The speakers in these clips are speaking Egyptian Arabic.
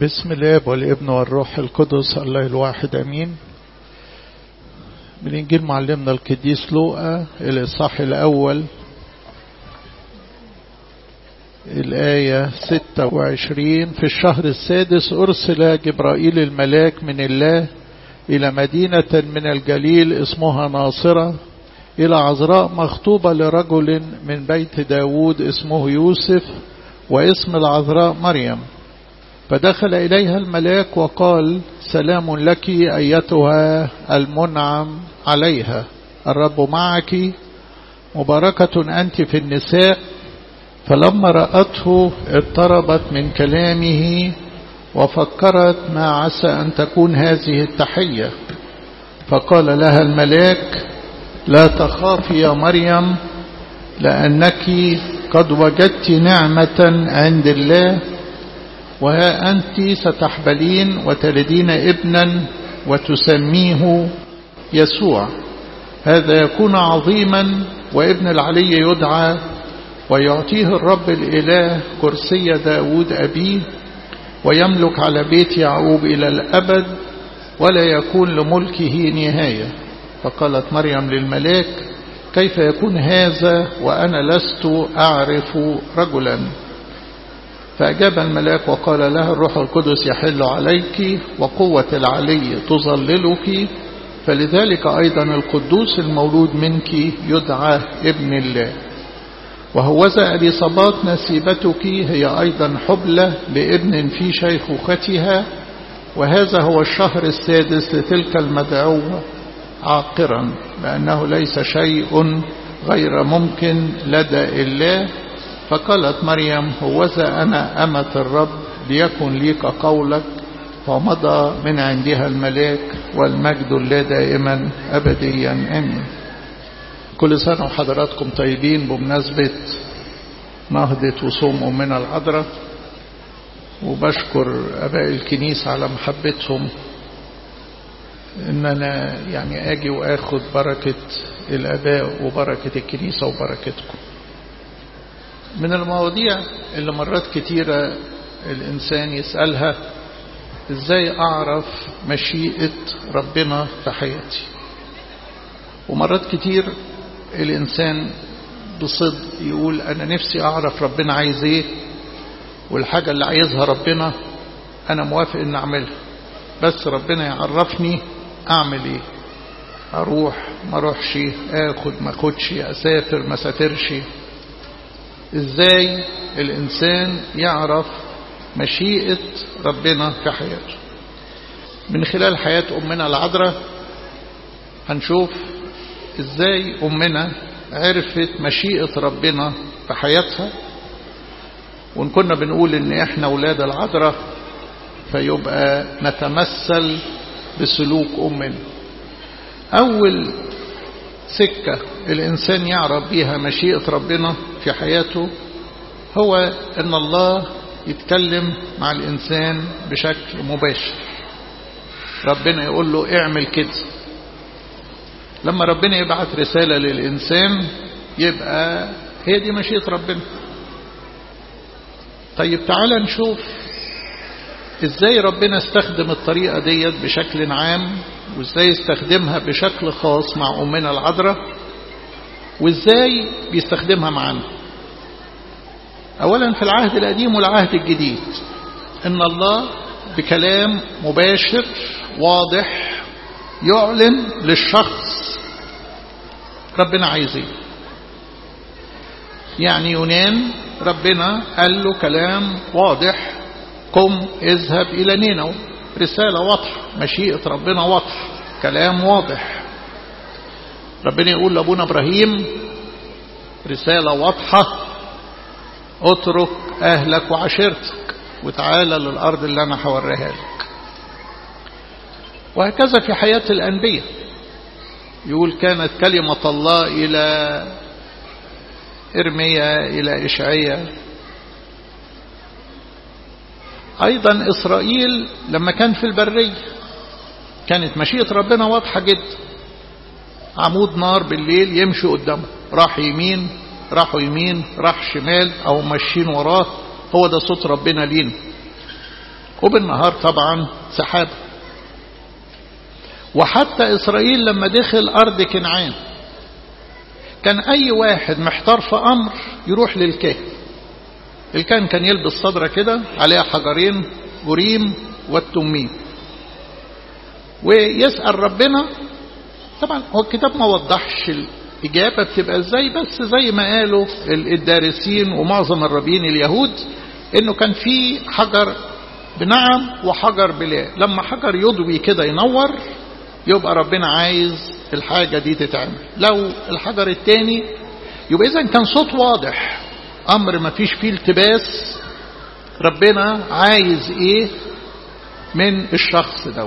بسم الاب والابن والروح القدس الله الواحد امين من انجيل معلمنا القديس لوقا الاصحاح الاول الآية 26 في الشهر السادس أرسل جبرائيل الملاك من الله إلى مدينة من الجليل اسمها ناصرة إلى عذراء مخطوبة لرجل من بيت داود اسمه يوسف واسم العذراء مريم فدخل إليها الملاك وقال سلام لك أيتها المنعم عليها الرب معك مباركة أنت في النساء فلما رأته اضطربت من كلامه وفكرت ما عسى أن تكون هذه التحية فقال لها الملاك لا تخافي يا مريم لأنك قد وجدت نعمة عند الله وها أنت ستحبلين وتلدين ابنا وتسميه يسوع هذا يكون عظيما وابن العلي يدعى ويعطيه الرب الإله كرسي داود أبيه ويملك على بيت يعقوب إلى الأبد ولا يكون لملكه نهاية فقالت مريم للملاك كيف يكون هذا وأنا لست أعرف رجلا فأجاب الملاك وقال لها الروح القدس يحل عليك وقوة العلي تظللك فلذلك أيضا القدوس المولود منك يدعى ابن الله وهوذا أليصابات نسيبتك هي أيضا حبلة لابن في شيخوختها وهذا هو الشهر السادس لتلك المدعوة عاقرا لأنه ليس شيء غير ممكن لدى الله فقالت مريم هوذا أنا أمة الرب ليكن ليك قولك فمضى من عندها الملاك والمجد الله دائما أبديا آمين كل سنة وحضراتكم طيبين بمناسبة نهضة وصوم أمنا العذراء وبشكر أباء الكنيسة على محبتهم إن أنا يعني أجي وآخد بركة الأباء وبركة الكنيسة وبركتكم من المواضيع اللي مرات كتيرة الإنسان يسألها إزاي أعرف مشيئة ربنا في حياتي ومرات كتير الإنسان بصدق يقول أنا نفسي أعرف ربنا عايز إيه والحاجة اللي عايزها ربنا أنا موافق إن أعملها بس ربنا يعرفني أعمل إيه أروح ما أروحش آخد ما أخدش أسافر ما سافرش إزاي الإنسان يعرف مشيئة ربنا في حياته من خلال حياة أمنا العذراء هنشوف ازاي امنا عرفت مشيئة ربنا في حياتها وان كنا بنقول ان احنا ولاد العذراء فيبقى نتمثل بسلوك امنا اول سكة الانسان يعرف بيها مشيئة ربنا في حياته هو ان الله يتكلم مع الانسان بشكل مباشر ربنا يقول له اعمل كده لما ربنا يبعث رسالة للإنسان يبقى هي دي مشيئة ربنا طيب تعالى نشوف ازاي ربنا استخدم الطريقة ديت بشكل عام وازاي استخدمها بشكل خاص مع أمنا العذراء وازاي بيستخدمها معنا أولا في العهد القديم والعهد الجديد إن الله بكلام مباشر واضح يعلن للشخص ربنا عايز ايه يعني يونان ربنا قال له كلام واضح قم اذهب الى نينو رسالة واضحة مشيئة ربنا واضحة كلام واضح ربنا يقول لابونا ابراهيم رسالة واضحة اترك اهلك وعشيرتك وتعالى للارض اللي انا هوريها لك وهكذا في حياة الأنبياء يقول كانت كلمة الله إلى إرميا إلى إشعيا أيضا إسرائيل لما كان في البرية كانت مشيئة ربنا واضحة جدا عمود نار بالليل يمشي قدامه راح يمين راحوا يمين راح شمال أو ماشيين وراه هو ده صوت ربنا لينا وبالنهار طبعا سحاب وحتى إسرائيل لما دخل أرض كنعان كان أي واحد محتار في أمر يروح للكاهن الكاهن كان يلبس صدرة كده عليها حجرين أوريم والتميم ويسأل ربنا طبعا هو الكتاب ما وضحش الإجابة بتبقى ازاي بس زي ما قالوا الدارسين ومعظم الرابين اليهود انه كان في حجر بنعم وحجر بلا لما حجر يضوي كده ينور يبقى ربنا عايز الحاجة دي تتعمل لو الحجر التاني يبقى إذا كان صوت واضح أمر ما فيش فيه التباس ربنا عايز إيه من الشخص دوت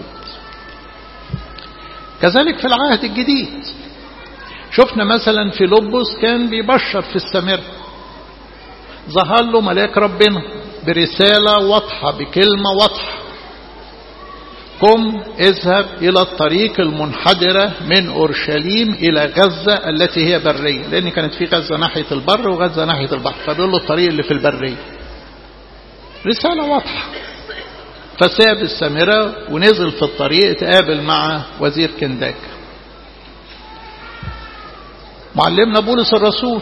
كذلك في العهد الجديد شفنا مثلا في لبس كان بيبشر في السمر ظهر له ملاك ربنا برسالة واضحة بكلمة واضحة قم اذهب إلى الطريق المنحدرة من أورشليم إلى غزة التي هي برية لأن كانت في غزة ناحية البر وغزة ناحية البحر فبيقول له الطريق اللي في البرية رسالة واضحة فساب السامرة ونزل في الطريق تقابل مع وزير كنداك معلمنا بولس الرسول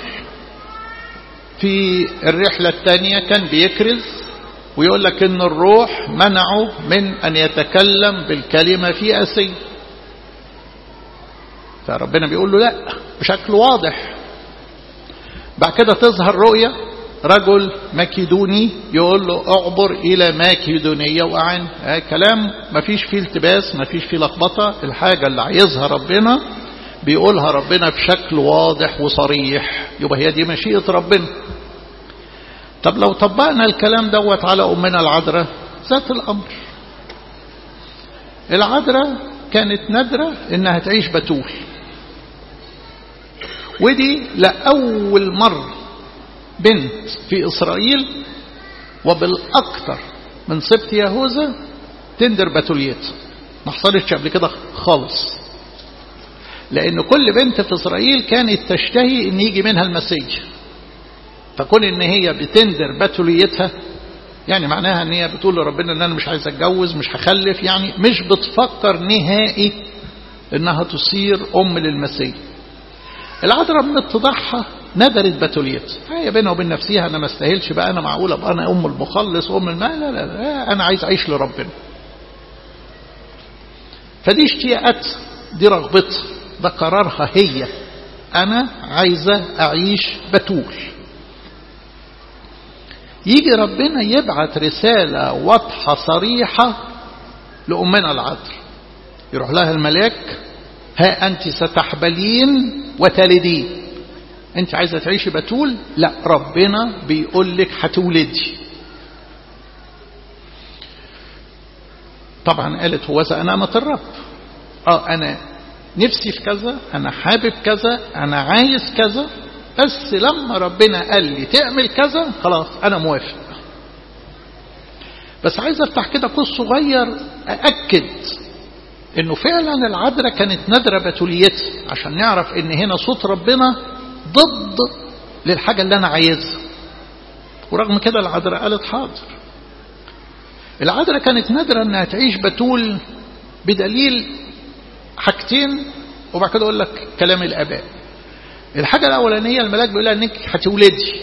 في الرحلة الثانية كان بيكرز ويقول لك ان الروح منعه من ان يتكلم بالكلمة في اسي فربنا بيقول له لا بشكل واضح بعد كده تظهر رؤية رجل مكيدوني يقول له اعبر الى ماكيدونية وأعن كلام ما فيش فيه التباس ما فيش فيه لخبطة الحاجة اللي عايزها ربنا بيقولها ربنا بشكل واضح وصريح يبقى هي دي مشيئة ربنا طب لو طبقنا الكلام دوت على أمنا العذراء ذات الأمر العذراء كانت نادرة إنها تعيش بتول ودي لأول مرة بنت في إسرائيل وبالأكثر من سبت يهوذا تندر بتوليتها ما حصلتش قبل كده خالص لأن كل بنت في إسرائيل كانت تشتهي أن يجي منها المسيح فكون ان هي بتندر بتوليتها يعني معناها ان هي بتقول لربنا ان انا مش عايز اتجوز مش هخلف يعني مش بتفكر نهائي انها تصير ام للمسيح العذراء من اتضاعها ندرت بتوليتها هي بينها وبين نفسها انا ما استاهلش بقى انا معقوله ابقى انا ام المخلص ام الماء لا, لا لا انا عايز اعيش لربنا فدي اشتياقات دي رغبتها ده قرارها هي انا عايزه اعيش بتول يجي ربنا يبعت رسالة واضحة صريحة لأمنا العذر يروح لها الملاك ها أنت ستحبلين وتلدين أنت عايزة تعيشي بتول لا ربنا بيقول لك هتولدي طبعا قالت هو أنامة الرب اه أنا نفسي في كذا أنا حابب كذا أنا عايز كذا بس لما ربنا قال لي تعمل كذا خلاص أنا موافق بس عايز أفتح كده قوس صغير أأكد إنه فعلا العذراء كانت نادرة بتوليتها عشان نعرف إن هنا صوت ربنا ضد للحاجة اللي أنا عايزها ورغم كده العذراء قالت حاضر العذراء كانت نادرة إنها تعيش بتول بدليل حاجتين وبعد كده أقول لك كلام الآباء الحاجة الأولانية الملاك بيقول لها إنك هتولدي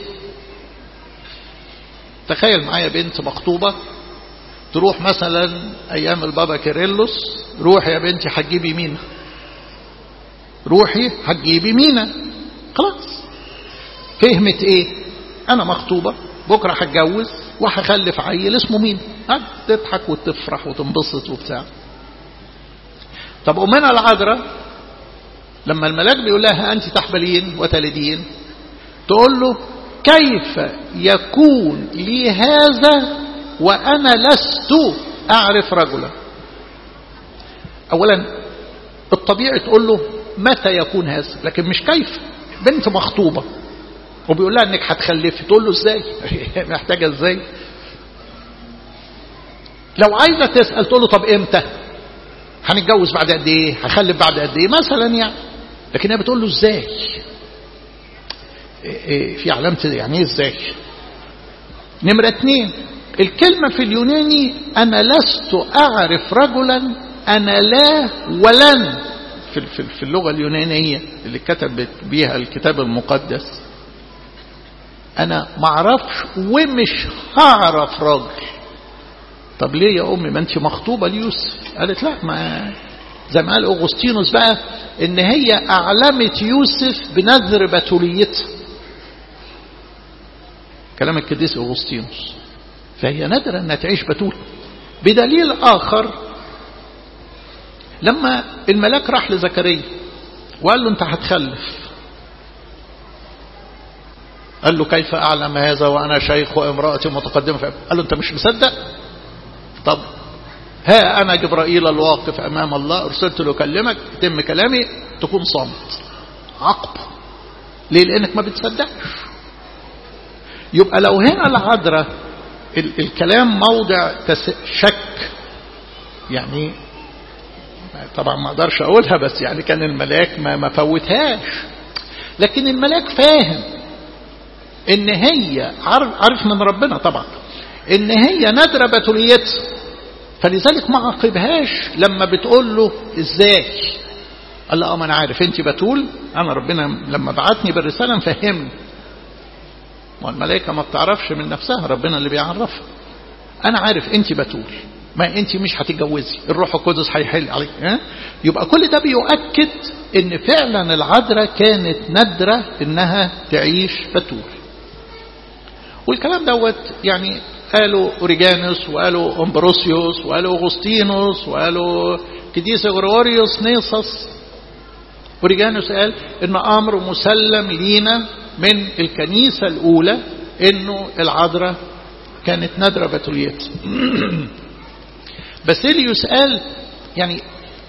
تخيل معايا بنت مخطوبة تروح مثلا أيام البابا كيرلس روحي يا بنتي هتجيبي مينا روحي هتجيبي مينا خلاص فهمت ايه انا مخطوبة بكرة هتجوز وهخلف عيل اسمه مين تضحك وتفرح وتنبسط وبتاع طب أمنا العذراء لما الملاك بيقول لها أنت تحبلين وتلدين تقول له كيف يكون لي هذا وأنا لست أعرف رجلا أولا الطبيعي تقول له متى يكون هذا لكن مش كيف بنت مخطوبة وبيقول لها انك هتخلفي تقول له ازاي محتاجة ازاي لو عايزة تسأل تقول له طب امتى هنتجوز بعد قد ايه هخلف بعد قد ايه مثلا يعني لكن هي بتقول له ازاي إيه في علامة يعني ايه ازاي نمرة اتنين الكلمة في اليوناني أنا لست أعرف رجلا أنا لا ولن في في اللغة اليونانية اللي كتبت بيها الكتاب المقدس أنا ما أعرفش ومش هعرف راجل طب ليه يا أمي ما أنت مخطوبة ليوسف قالت لا ما زي ما قال أغسطينوس بقى إن هي أعلمت يوسف بنذر بتوليتها كلام القديس أغسطينوس فهي نادرة أنها تعيش بتول بدليل آخر لما الملاك راح لزكريا وقال له أنت هتخلف قال له كيف أعلم هذا وأنا شيخ وامرأتي متقدمة في قال له أنت مش مصدق طب ها أنا جبرائيل الواقف أمام الله أرسلت له أكلمك تم كلامي تكون صامت عقب ليه لأنك ما بتصدقش يبقى لو هنا العذراء الكلام موضع شك يعني طبعا ما اقدرش اقولها بس يعني كان الملاك ما ما فوتهاش لكن الملاك فاهم ان هي عارف من ربنا طبعا ان هي نادره بتوليتها فلذلك ما عاقبهاش لما بتقول له ازاي قال له اه ما انا عارف انت بتول انا ربنا لما بعتني بالرساله مفهمني والملائكة ما بتعرفش من نفسها ربنا اللي بيعرفها أنا عارف أنت بتول ما أنت مش هتتجوزي الروح القدس هيحل عليك ها؟ يبقى كل ده بيؤكد أن فعلا العذراء كانت نادرة أنها تعيش بتول والكلام دوت يعني قالوا أوريجانوس وقالوا أمبروسيوس وقالوا أغسطينوس وقالوا كديس غريغوريوس نيصص أوريجانوس قال إن أمر مسلم لينا من الكنيسة الأولى إنه العذراء كانت نادرة بتوليت باسيليوس قال يعني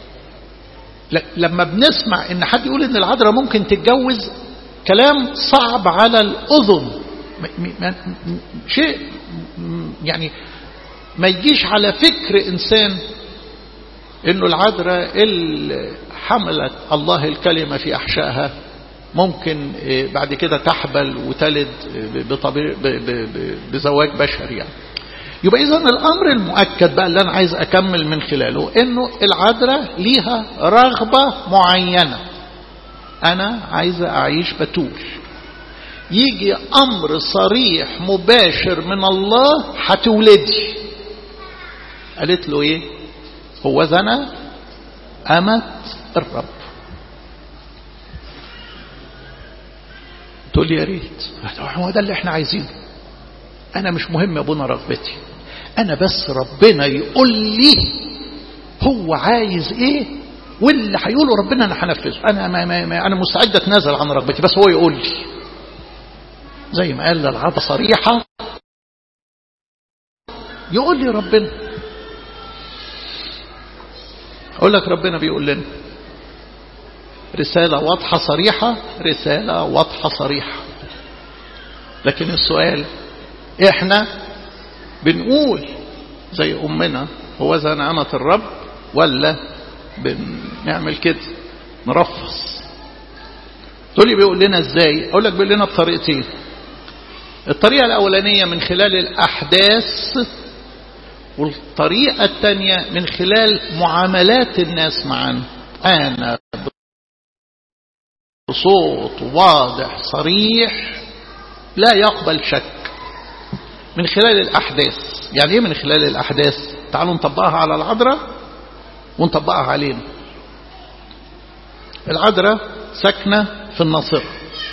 لما بنسمع إن حد يقول إن العذراء ممكن تتجوز كلام صعب على الأذن شيء يعني ما يجيش على فكر إنسان إنه العذراء اللي حملت الله الكلمة في أحشائها ممكن بعد كده تحبل وتلد بزواج بشري يعني يبقى إذا الأمر المؤكد بقى اللي أنا عايز أكمل من خلاله إنه العذراء ليها رغبة معينة أنا عايزة أعيش بتول يجي أمر صريح مباشر من الله هتولدي قالت له إيه هو زنا أمت الرب تقول لي يا ريت هو ده اللي احنا عايزينه انا مش مهم يا ابونا رغبتي انا بس ربنا يقول لي هو عايز ايه واللي هيقوله ربنا انا هنفذه انا ما ما ما انا مستعد اتنازل عن رغبتي بس هو يقول لي زي ما قال العادة صريحة يقول لي ربنا اقول لك ربنا بيقول لنا رسالة واضحة صريحة رسالة واضحة صريحة لكن السؤال احنا بنقول زي امنا هو ذا نعمة الرب ولا بنعمل كده نرفص تقول لي بيقول لنا ازاي اقول لك بيقول لنا بطريقتين الطريقة الاولانية من خلال الاحداث والطريقة الثانية من خلال معاملات الناس معنا انا بصوت واضح صريح لا يقبل شك من خلال الأحداث يعني إيه من خلال الأحداث تعالوا نطبقها على العذراء ونطبقها علينا العذراء ساكنة في الناصرة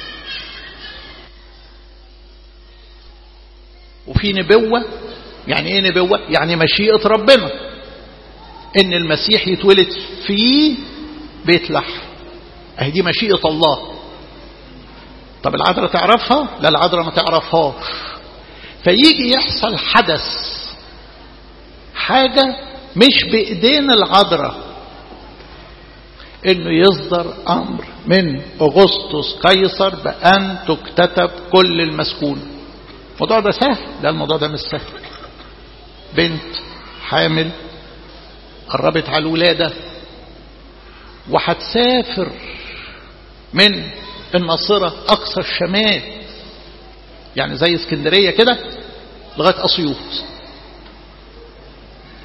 وفي نبوة يعني ايه نبوة يعني مشيئة ربنا ان المسيح يتولد في بيت لحم اهي دي مشيئة الله طب العذراء تعرفها لا العذراء ما تعرفهاش فيجي يحصل حدث حاجة مش بإيدين العذراء انه يصدر امر من اغسطس قيصر بان تكتتب كل المسكون الموضوع ده سهل لا الموضوع ده مش سهل بنت حامل قربت على الولادة وهتسافر من الناصرة أقصى الشمال يعني زي اسكندرية كده لغاية أسيوط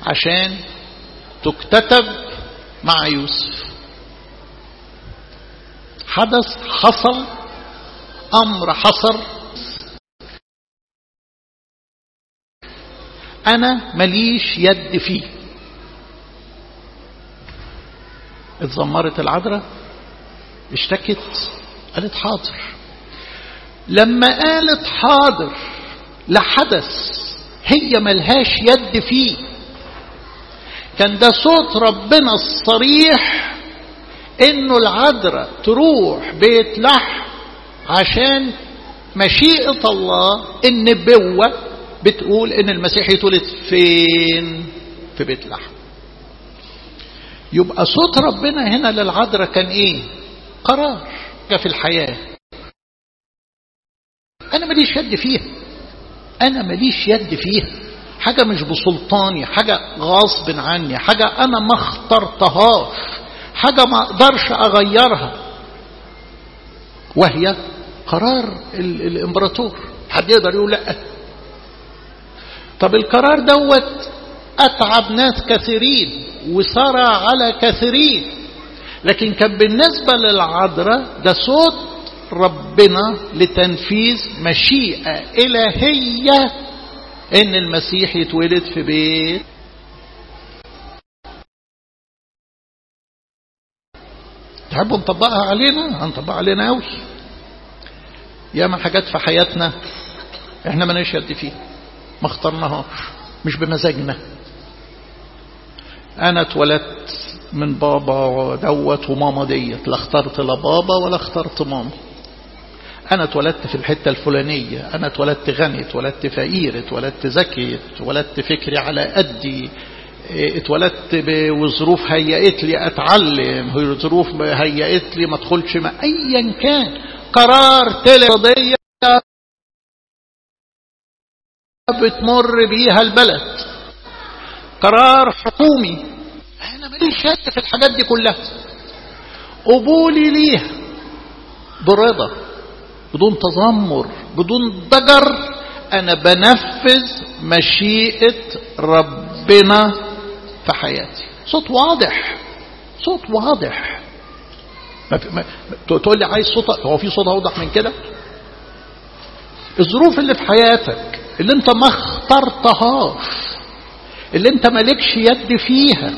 عشان تكتتب مع يوسف حدث حصل أمر حصل أنا مليش يد فيه اتذمرت العذراء اشتكت قالت حاضر لما قالت حاضر لحدث هي ملهاش يد فيه كان ده صوت ربنا الصريح انه العذراء تروح بيت لحم عشان مشيئة الله النبوة بتقول ان المسيح يتولد فين في بيت لحم يبقى صوت ربنا هنا للعذراء كان ايه قرار في الحياة انا ماليش يد فيها انا ماليش يد فيها حاجة مش بسلطاني حاجة غصب عني حاجة انا ما اخترتهاش حاجة ما اقدرش اغيرها وهي قرار الامبراطور حد يقدر يقول لا طب القرار دوت اتعب ناس كثيرين وسرع على كثيرين لكن كان بالنسبة للعذراء ده صوت ربنا لتنفيذ مشيئة إلهية إن المسيح يتولد في بيت تحبوا نطبقها علينا هنطبقها علينا قوي ياما حاجات في حياتنا احنا ما يد فيها ما اخترناهاش مش بمزاجنا انا اتولدت من بابا دوت وماما ديت لا اخترت لا بابا ولا اخترت ماما انا اتولدت في الحته الفلانيه انا اتولدت غني اتولدت فقير اتولدت ذكي اتولدت فكري على قدي اتولدت وظروف هيئت لي اتعلم ظروف هيئت لي ما ادخلش ما ايا كان قرار تلقضيه بتمر بيها البلد قرار حكومي انا ماليش شك في الحاجات دي كلها قبولي ليها برضا بدون تذمر بدون ضجر انا بنفذ مشيئة ربنا في حياتي صوت واضح صوت واضح ما في ما تقول لي عايز صوت هو في صوت اوضح من كده الظروف اللي في حياتك اللي انت ما اخترتهاش اللي انت مالكش يد فيها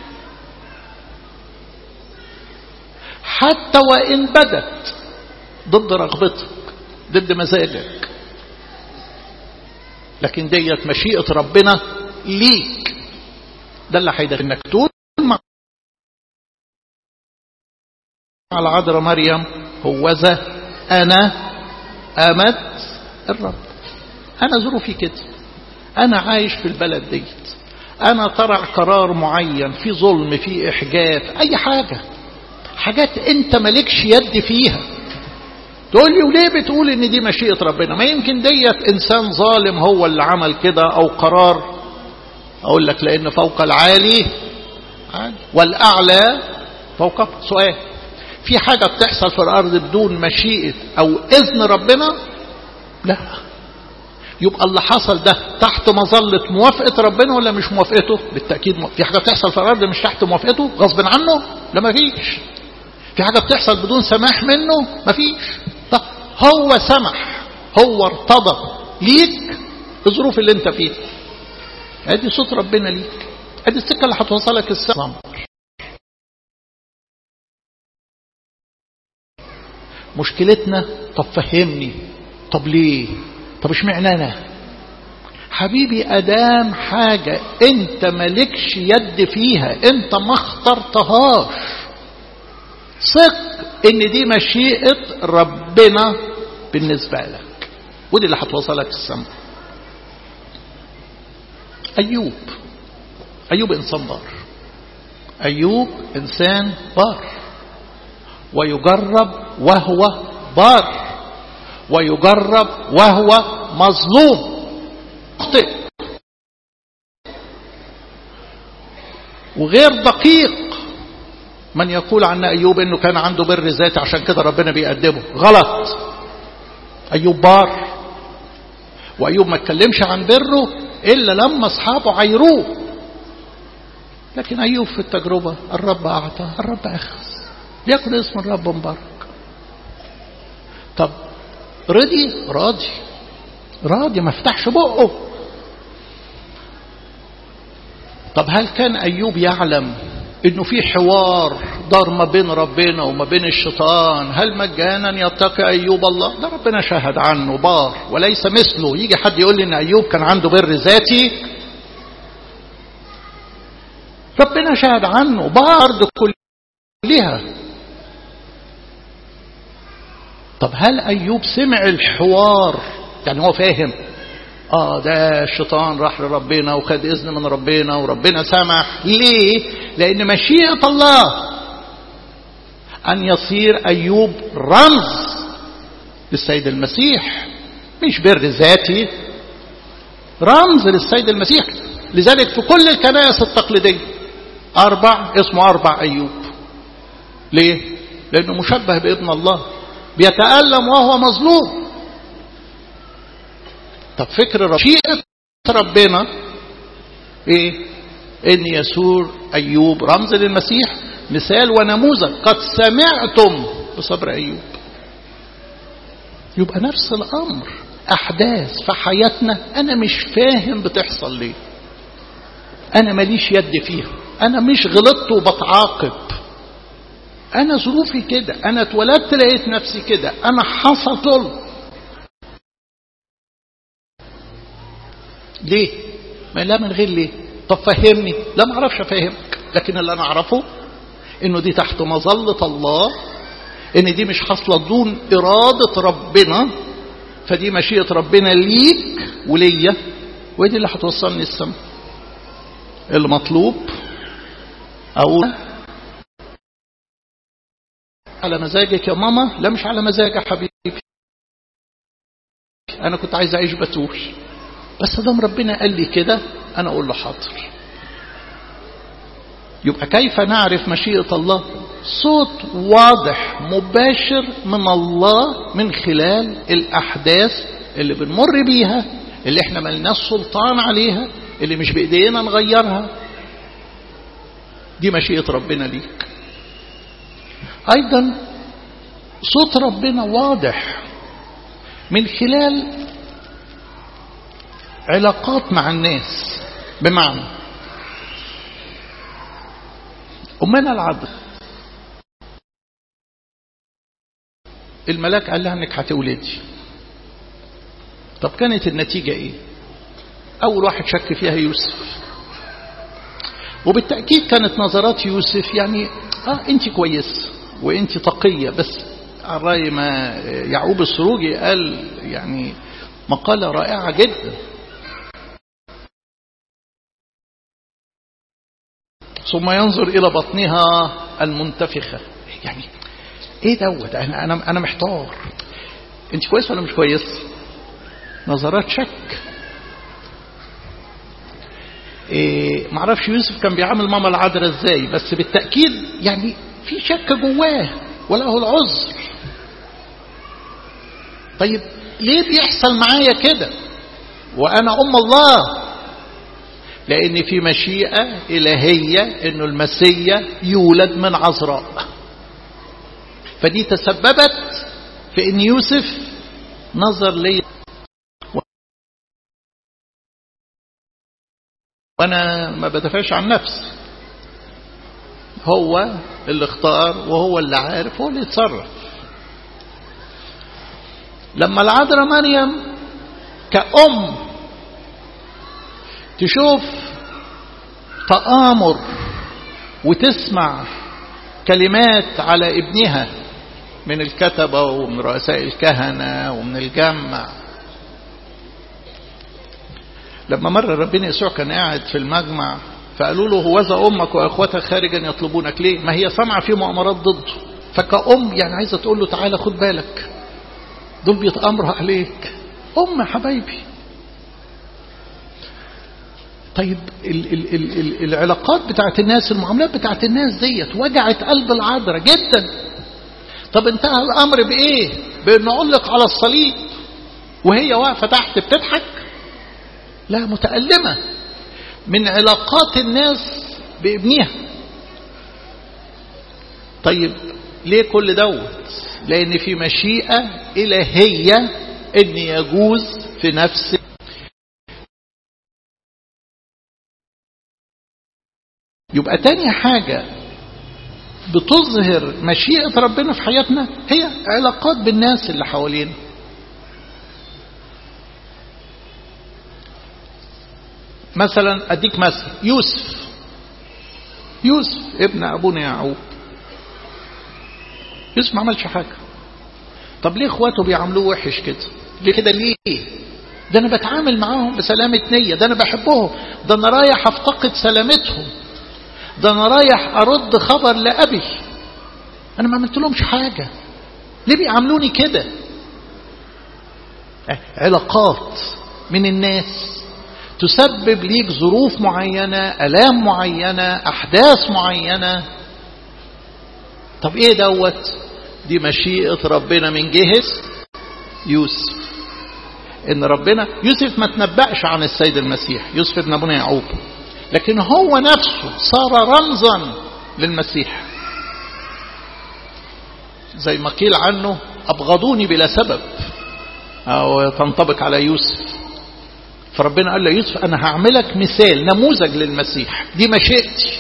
حتى وإن بدت ضد رغبتك ضد مزاجك لكن ديت مشيئة ربنا ليك ده اللي هيدخل انك تقول مع على عذراء مريم هوذا انا امت الرب انا ظروفي كده انا عايش في البلد ديت انا طرع قرار معين في ظلم في احجاف اي حاجه حاجات انت مالكش يد فيها تقول لي وليه بتقول ان دي مشيئة ربنا ما يمكن ديت انسان ظالم هو اللي عمل كده او قرار اقول لك لان فوق العالي والاعلى فوق سؤال في حاجة بتحصل في الارض بدون مشيئة او اذن ربنا لا يبقى اللي حصل ده تحت مظلة موافقة ربنا ولا مش موافقته بالتأكيد في حاجة بتحصل في الأرض مش تحت موافقته غصب عنه لا ما فيش في حاجة بتحصل بدون سماح منه ما فيش طب هو سمح هو ارتضى ليك الظروف اللي انت فيها ادي صوت ربنا ليك ادي السكة اللي هتوصلك السماء مشكلتنا طب فهمني طب ليه طب اشمعنى انا حبيبي ادام حاجة انت مالكش يد فيها انت ما اخترتهاش ثق ان دي مشيئة ربنا بالنسبة لك ودي اللي هتوصلك السماء ايوب ايوب انسان بار ايوب انسان بار ويجرب وهو بار ويجرب وهو مظلوم مخطئ وغير دقيق من يقول عن أيوب أنه كان عنده بر ذاتي عشان كده ربنا بيقدمه غلط أيوب بار وأيوب ما اتكلمش عن بره إلا لما أصحابه عيروه لكن أيوب في التجربة الرب أعطى الرب أخذ ليكن اسم الرب مبارك طب رضي راضي راضي ما فتحش بقه طب هل كان أيوب يعلم انه في حوار دار ما بين ربنا وما بين الشيطان هل مجانا يتقي ايوب الله ده ربنا شهد عنه بار وليس مثله يجي حد يقول لي ان ايوب كان عنده بر ذاتي ربنا شهد عنه بار كلها طب هل ايوب سمع الحوار يعني هو فاهم اه ده الشيطان راح لربنا وخد اذن من ربنا وربنا سمح ليه لان مشيئة الله ان يصير ايوب رمز للسيد المسيح مش بر ذاتي رمز للسيد المسيح لذلك في كل الكنائس التقليدية اربع اسمه اربع ايوب ليه لانه مشبه بابن الله بيتألم وهو مظلوم طب فكر رشيئة ربنا ايه ان يسور ايوب رمز للمسيح مثال ونموذج قد سمعتم بصبر ايوب يبقى نفس الامر احداث في حياتنا انا مش فاهم بتحصل ليه انا ماليش يد فيها انا مش غلطت وبتعاقب انا ظروفي كده انا اتولدت لقيت نفسي كده انا حصل ليه ما لا من غير ليه طب فهمني لا ما اعرفش افهمك لكن اللي انا اعرفه انه دي تحت مظلة الله ان دي مش حاصله دون ارادة ربنا فدي مشيئة ربنا ليك وليا ودي اللي هتوصلني السماء المطلوب او على مزاجك يا ماما لا مش على مزاجك يا حبيبي انا كنت عايز اعيش بتول بس دام ربنا قال لي كده انا اقول له حاضر يبقى كيف نعرف مشيئة الله صوت واضح مباشر من الله من خلال الأحداث اللي بنمر بيها اللي احنا ملناش سلطان عليها اللي مش بإيدينا نغيرها دي مشيئة ربنا ليك أيضا صوت ربنا واضح من خلال علاقات مع الناس بمعنى أمنا العذراء الملاك قال لها انك هتولدي طب كانت النتيجة ايه اول واحد شك فيها يوسف وبالتأكيد كانت نظرات يوسف يعني اه انت كويس وانت تقية بس على رأي ما يعقوب السروجي قال يعني مقالة رائعة جدا ثم ينظر إلى بطنها المنتفخة يعني ايه دوت انا انا انا محتار انت كويس ولا مش كويس نظرات شك إيه معرفش يوسف كان بيعامل ماما العذراء ازاي بس بالتاكيد يعني في شك جواه وله العذر طيب ليه بيحصل معايا كده وانا ام الله لان في مشيئه الهيه انه المسيا يولد من عذراء فدي تسببت في ان يوسف نظر لي وانا ما بدافعش عن نفسي هو اللي اختار وهو اللي عارف هو اللي يتصرف لما العذراء مريم كأم تشوف تآمر وتسمع كلمات على ابنها من الكتبة ومن رؤساء الكهنة ومن الجمع لما مر ربنا يسوع كان قاعد في المجمع فقالوا له هوذا أمك وأخوتك خارجا يطلبونك ليه ما هي سامعة في مؤامرات ضده فكأم يعني عايزة تقول له تعالى خد بالك دول بيتأمروا عليك أم حبايبي طيب ال ال ال ال العلاقات بتاعت الناس المعاملات بتاعت الناس ديت وجعت قلب العذراء جدا طب انتهى الامر بايه بانه علق على الصليب وهي واقفه تحت بتضحك لا متألمة من علاقات الناس بابنها طيب ليه كل دوت لان في مشيئة الهية ان يجوز في نفس يبقى تاني حاجة بتظهر مشيئة ربنا في حياتنا هي علاقات بالناس اللي حوالينا مثلا اديك مثل يوسف يوسف ابن ابونا يعقوب يوسف ما عملش حاجة طب ليه اخواته بيعاملوه وحش كده ليه كده ليه ده انا بتعامل معاهم بسلامة نية ده انا بحبهم ده انا رايح افتقد سلامتهم ده انا رايح ارد خبر لابي انا ما عملت لهمش حاجة ليه بيعاملوني كده علاقات من الناس تسبب ليك ظروف معينة ألام معينة أحداث معينة طب ايه دوت دي مشيئة ربنا من جهة يوسف ان ربنا يوسف ما تنبأش عن السيد المسيح يوسف ابن ابونا يعقوب لكن هو نفسه صار رمزا للمسيح زي ما قيل عنه أبغضوني بلا سبب أو تنطبق على يوسف فربنا قال له يوسف أنا هعملك مثال نموذج للمسيح دي مشيئتي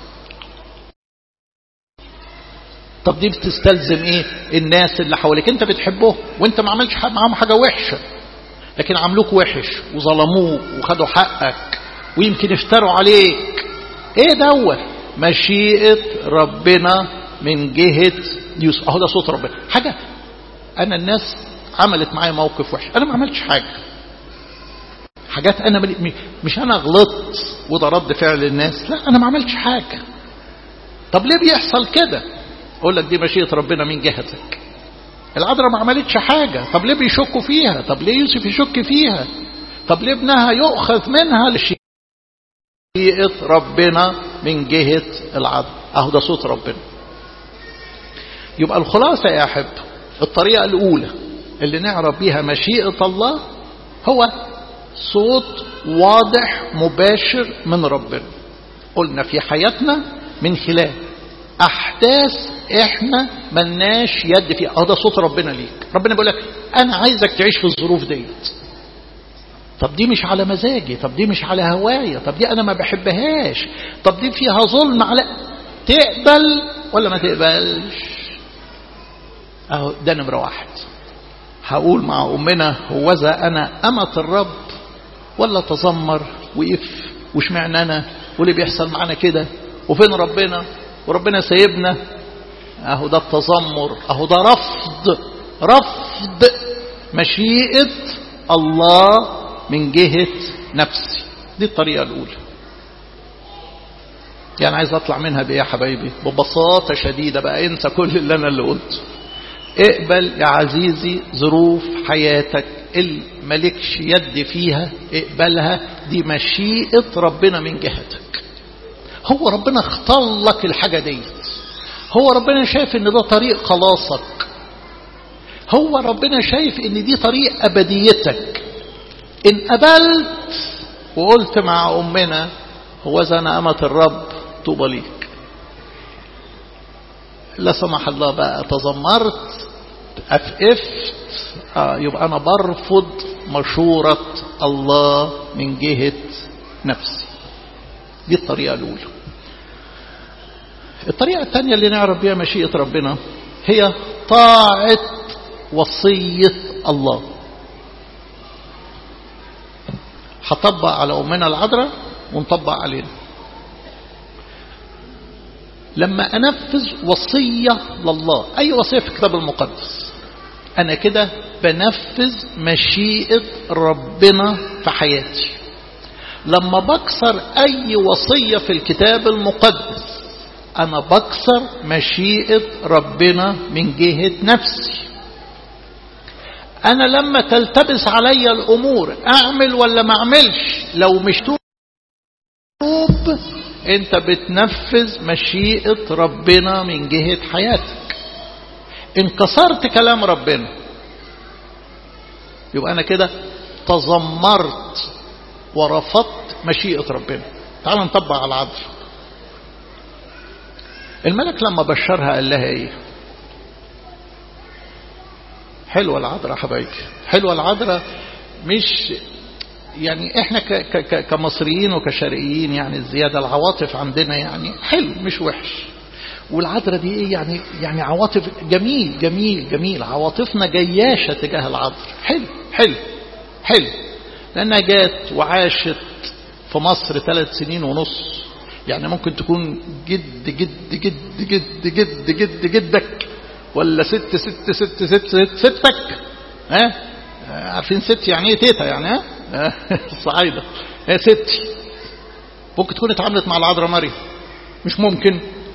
طب دي بتستلزم ايه الناس اللي حواليك انت بتحبهم وانت ما عملتش معاهم حاجة وحشة لكن عملوك وحش وظلموك وخدوا حقك ويمكن افتروا عليك ايه دوت مشيئة ربنا من جهة يوسف اهو ده صوت ربنا حاجة انا الناس عملت معايا موقف وحش انا ما عملتش حاجة حاجات انا مش انا غلطت وده رد فعل الناس لا انا ما عملتش حاجة طب ليه بيحصل كده اقول لك دي مشيئة ربنا من جهتك العذراء ما عملتش حاجة طب ليه بيشكوا فيها طب ليه يوسف يشك فيها طب ليه ابنها يؤخذ منها لشيئة ربنا من جهة العذراء اهو ده صوت ربنا يبقى الخلاصة يا أحب الطريقة الأولى اللي نعرف بيها مشيئة الله هو صوت واضح مباشر من ربنا قلنا في حياتنا من خلال أحداث إحنا ملناش يد فيها أهو ده صوت ربنا ليك ربنا بيقول لك أنا عايزك تعيش في الظروف ديت طب دي مش على مزاجي طب دي مش على هواية طب دي أنا ما بحبهاش طب دي فيها ظلم على تقبل ولا ما تقبلش اهو ده نمرة واحد هقول مع أمنا هوذا أنا أمة الرب ولا تذمر وقف وش معنى أنا واللي بيحصل معانا كده وفين ربنا وربنا سايبنا اهو ده التذمر اهو ده رفض رفض مشيئة الله من جهة نفسي دي الطريقة الأولى يعني عايز أطلع منها بإيه يا حبايبي ببساطة شديدة بقى انسى كل اللي أنا اللي قلته اقبل يا عزيزي ظروف حياتك اللي مالكش يد فيها اقبلها دي مشيئة ربنا من جهتك هو ربنا اختار لك الحاجة ديت هو ربنا شايف ان ده طريق خلاصك هو ربنا شايف ان دي طريق ابديتك ان قبلت وقلت مع امنا هو انا امة الرب طوبى ليك لا سمح الله بقى تذمرت أفقفت آه يبقى أنا برفض مشورة الله من جهة نفسي دي الطريقة الأولى الطريقة الثانية اللي نعرف بها مشيئة ربنا هي طاعة وصية الله هطبق على أمنا العذراء ونطبق علينا لما أنفذ وصية لله أي وصية في الكتاب المقدس أنا كده بنفذ مشيئة ربنا في حياتي لما بكسر أي وصية في الكتاب المقدس أنا بكسر مشيئة ربنا من جهة نفسي أنا لما تلتبس علي الأمور أعمل ولا ما أعملش لو مش توب أنت بتنفذ مشيئة ربنا من جهة حياتك إن كسرت كلام ربنا يبقى أنا كده تذمرت ورفضت مشيئة ربنا تعال نطبق على العدل الملك لما بشرها قال لها ايه حلوة العذراء حبايبي حلوة العذراء مش يعني احنا ك ك كمصريين وكشرقيين يعني الزيادة العواطف عندنا يعني حلو مش وحش والعذراء دي ايه يعني يعني عواطف جميل جميل جميل عواطفنا جياشة تجاه العذراء حلو حلو حلو لانها جات وعاشت في مصر ثلاث سنين ونص يعني ممكن تكون جد جد جد جد جد جد جدك ولا ست ست ست ست ست ستك ها عارفين ست يعني ايه تيتا يعني ها الصعايدة هي ستي ممكن تكون اتعاملت مع العذراء مريم مش ممكن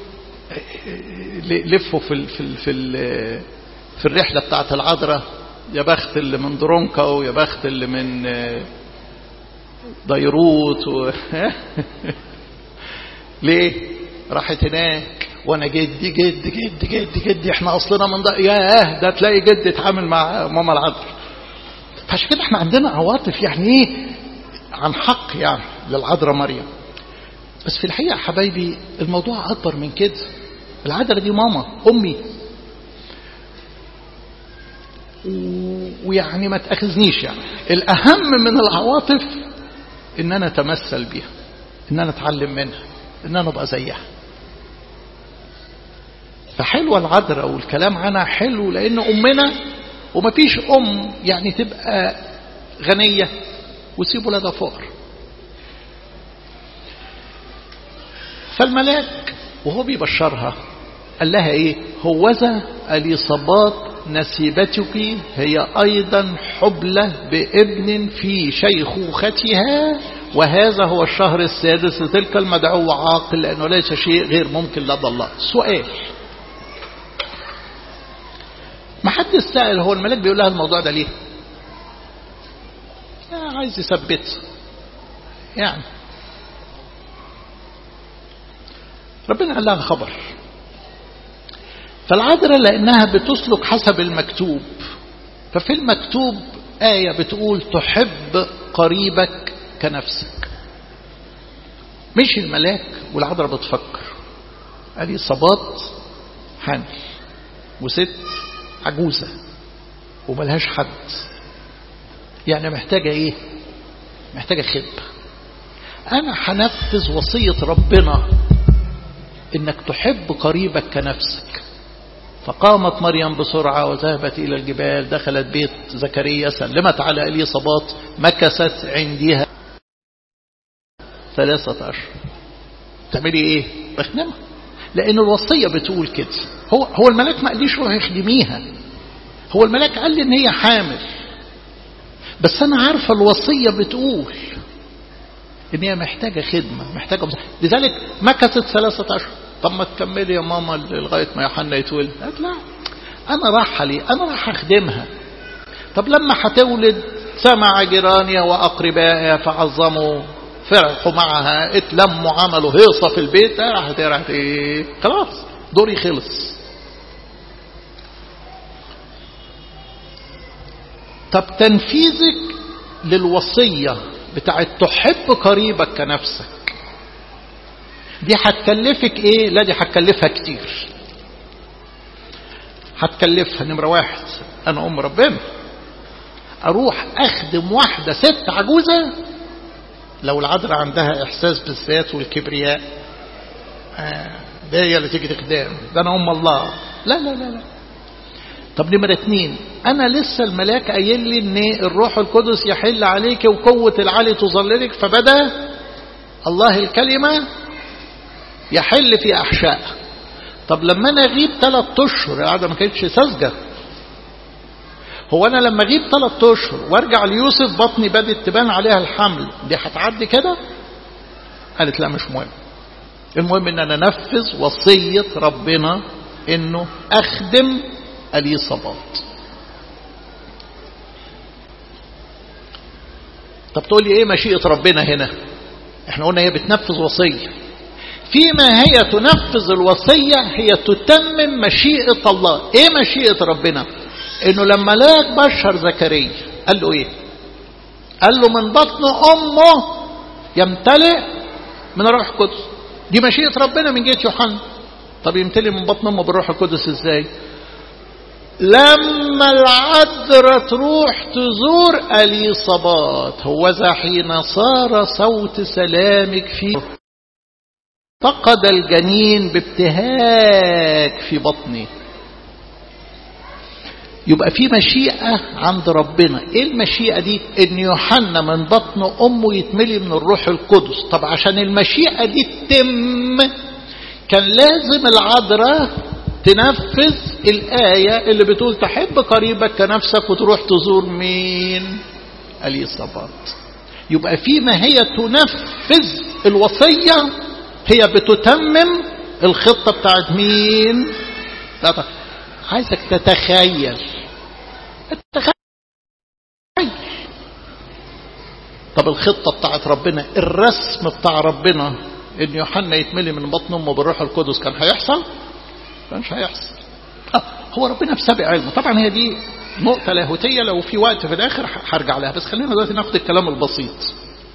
لفوا في ال في ال في ال في الرحله بتاعت العذراء يا بخت اللي من درونكا ويا بخت اللي من ديروت و... ليه راحت هناك وانا جدي جد جد جد جد احنا اصلنا من ده ياه ده تلاقي جد اتعامل مع ماما العذراء فعشان كده احنا عندنا عواطف يعني ايه عن حق يعني للعذراء مريم بس في الحقيقه حبايبي الموضوع اكبر من كده العذراء دي ماما امي ويعني ما تاخذنيش يعني الاهم من العواطف ان انا اتمثل بيها ان انا اتعلم منها ان انا ابقى زيها فحلوة العذراء والكلام عنها حلو لان امنا ومفيش ام يعني تبقى غنية وتسيب ولادها فقر فالملاك وهو بيبشرها قال لها ايه هوذا اليصابات نسيبتك هي ايضا حبلة بابن في شيخوختها وهذا هو الشهر السادس لتلك المدعو عاقل لانه ليس شيء غير ممكن لدى الله سؤال ما حد سأل هو الملاك بيقول لها الموضوع ده ليه عايز يثبت يعني ربنا قال لها خبر فالعذراء لأنها بتسلك حسب المكتوب ففي المكتوب آية بتقول تحب قريبك كنفسك مش الملاك والعذراء بتفكر ادي صباط حامل وست عجوزة وملهاش حد يعني محتاجة ايه محتاجة خدمة انا هنفذ وصية ربنا انك تحب قريبك كنفسك فقامت مريم بسرعة وذهبت إلى الجبال دخلت بيت زكريا سلمت على إليصابات مكست عندها ثلاثة أشهر تعملي إيه بخدمها لأن الوصية بتقول كده هو, هو الملاك ما قاليش روح يخدميها هو الملاك قال لي إن هي حامل بس أنا عارفة الوصية بتقول إن هي محتاجة خدمة محتاجة بصح. لذلك مكست ثلاثة أشهر طب ما تكملي يا ماما لغاية ما يوحنا يتولد قالت لا أنا رايحة ليه أنا رايحة أخدمها طب لما هتولد سمع جيراني وأقربائها فعظموا فرحوا معها اتلموا عملوا هيصة في البيت راحت راحت ايه خلاص دوري خلص طب تنفيذك للوصية بتاعت تحب قريبك كنفسك دي هتكلفك ايه لا دي هتكلفها كتير هتكلفها نمرة واحد انا ام ربنا اروح اخدم واحدة ست عجوزة لو العذراء عندها احساس بالذات والكبرياء آه ده هي اللي تيجي تخدم ده انا ام الله لا لا لا لا طب نمرة اتنين انا لسه الملاك قايل لي ان الروح القدس يحل عليك وقوة العلي تظللك فبدأ الله الكلمة يحل في احشاء طب لما انا اغيب ثلاث اشهر القعده ما كانتش ساذجه هو انا لما اغيب ثلاث اشهر وارجع ليوسف بطني بدت تبان عليها الحمل دي هتعدي كده قالت لا مش مهم المهم ان انا انفذ وصيه ربنا انه اخدم اليصابات طب تقول لي ايه مشيئه ربنا هنا احنا قلنا هي بتنفذ وصيه فيما هي تنفذ الوصية هي تتمم مشيئة الله ايه مشيئة ربنا انه لما لاك بشر زكريا قال له ايه قال له من بطن امه يمتلئ من الروح القدس دي مشيئة ربنا من جهة يوحنا طب يمتلي من بطن امه بالروح القدس ازاي لما العذراء تروح تزور اليصابات هوذا حين صار صوت سلامك فيه فقد الجنين بابتهاج في بطني يبقى في مشيئة عند ربنا ايه المشيئة دي ان يوحنا من بطن امه يتملي من الروح القدس طب عشان المشيئة دي تتم كان لازم العذراء تنفذ الآية اللي بتقول تحب قريبك كنفسك وتروح تزور مين اليصابات يبقى في ما هي تنفذ الوصية هي بتتمم الخطة بتاعت مين عايزك تتخيل تخيل طب الخطة بتاعت ربنا الرسم بتاع ربنا ان يوحنا يتملي من بطن امه بالروح القدس كان هيحصل كانش هيحصل آه هو ربنا بسابق علمه طبعا هي دي نقطة لاهوتية لو في وقت في الآخر هرجع لها بس خلينا دلوقتي ناخد الكلام البسيط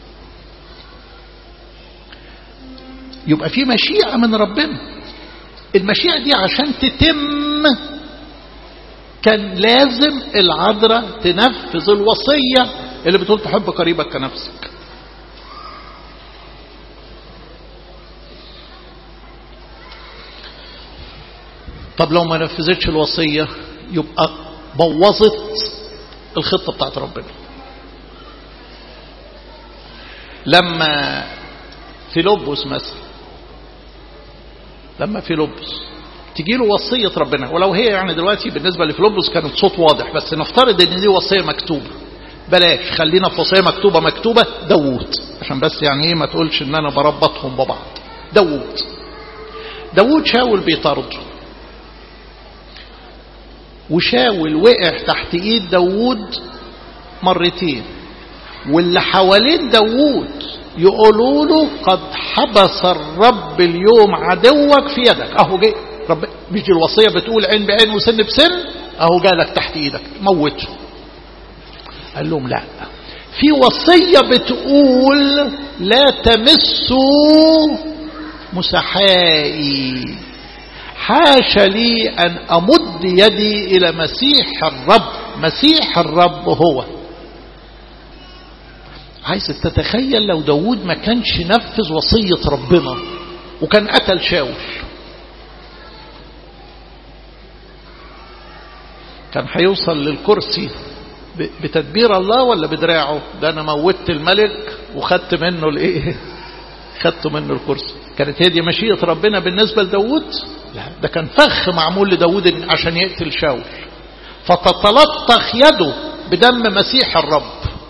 يبقى في مشيئة من ربنا المشيئة دي عشان تتم كان لازم العذراء تنفذ الوصية اللي بتقول تحب قريبك كنفسك طب لو ما نفذتش الوصية يبقى بوظت الخطة بتاعت ربنا لما فيلبس مثلا لما فيلبس تجي له وصية ربنا ولو هي يعني دلوقتي بالنسبة لفيلبس كانت صوت واضح بس نفترض ان دي وصية مكتوبة بلاش خلينا في وصية مكتوبة مكتوبة داوود عشان بس يعني ايه ما تقولش ان انا بربطهم ببعض داوود داوود شاول بيطارده وشاول وقع تحت ايد داوود مرتين واللي حوالين داوود يقولوا له قد حبس الرب اليوم عدوك في يدك اهو جاي رب مش دي الوصيه بتقول عين بعين وسن بسن اهو جالك تحت ايدك موته قال لهم لا في وصيه بتقول لا تمسوا مسحائي حاش لي أن أمد يدي إلى مسيح الرب مسيح الرب هو عايز تتخيل لو داود ما كانش نفذ وصية ربنا وكان قتل شاول كان هيوصل للكرسي بتدبير الله ولا بدراعه ده انا موتت الملك وخدت منه الايه خدت منه الكرسي كانت هي دي مشيئة ربنا بالنسبة لداود لا ده كان فخ معمول لداود عشان يقتل شاول فتتلطخ يده بدم مسيح الرب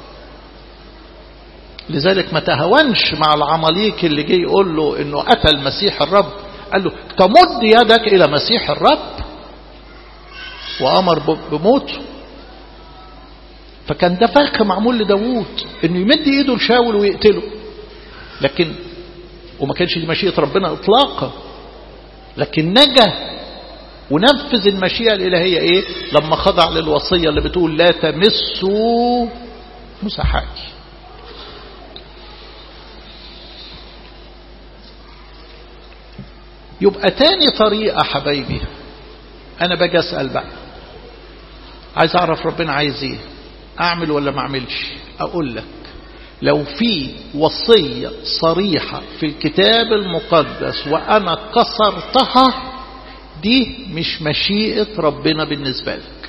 لذلك ما تهونش مع العماليك اللي جه يقول له انه قتل مسيح الرب قال له تمد يدك الى مسيح الرب وامر بموته فكان ده فخ معمول لداوود انه يمد ايده لشاول ويقتله لكن وما كانش دي مشيئة ربنا اطلاقا لكن نجا ونفذ المشيئة الإلهية إيه لما خضع للوصية اللي بتقول لا تمسوا مسحاتي يبقى تاني طريقة حبايبي أنا باجي أسأل بقى عايز أعرف ربنا عايز إيه أعمل ولا ما أعملش أقول لك لو في وصية صريحة في الكتاب المقدس وأنا كسرتها دي مش مشيئة ربنا بالنسبة لك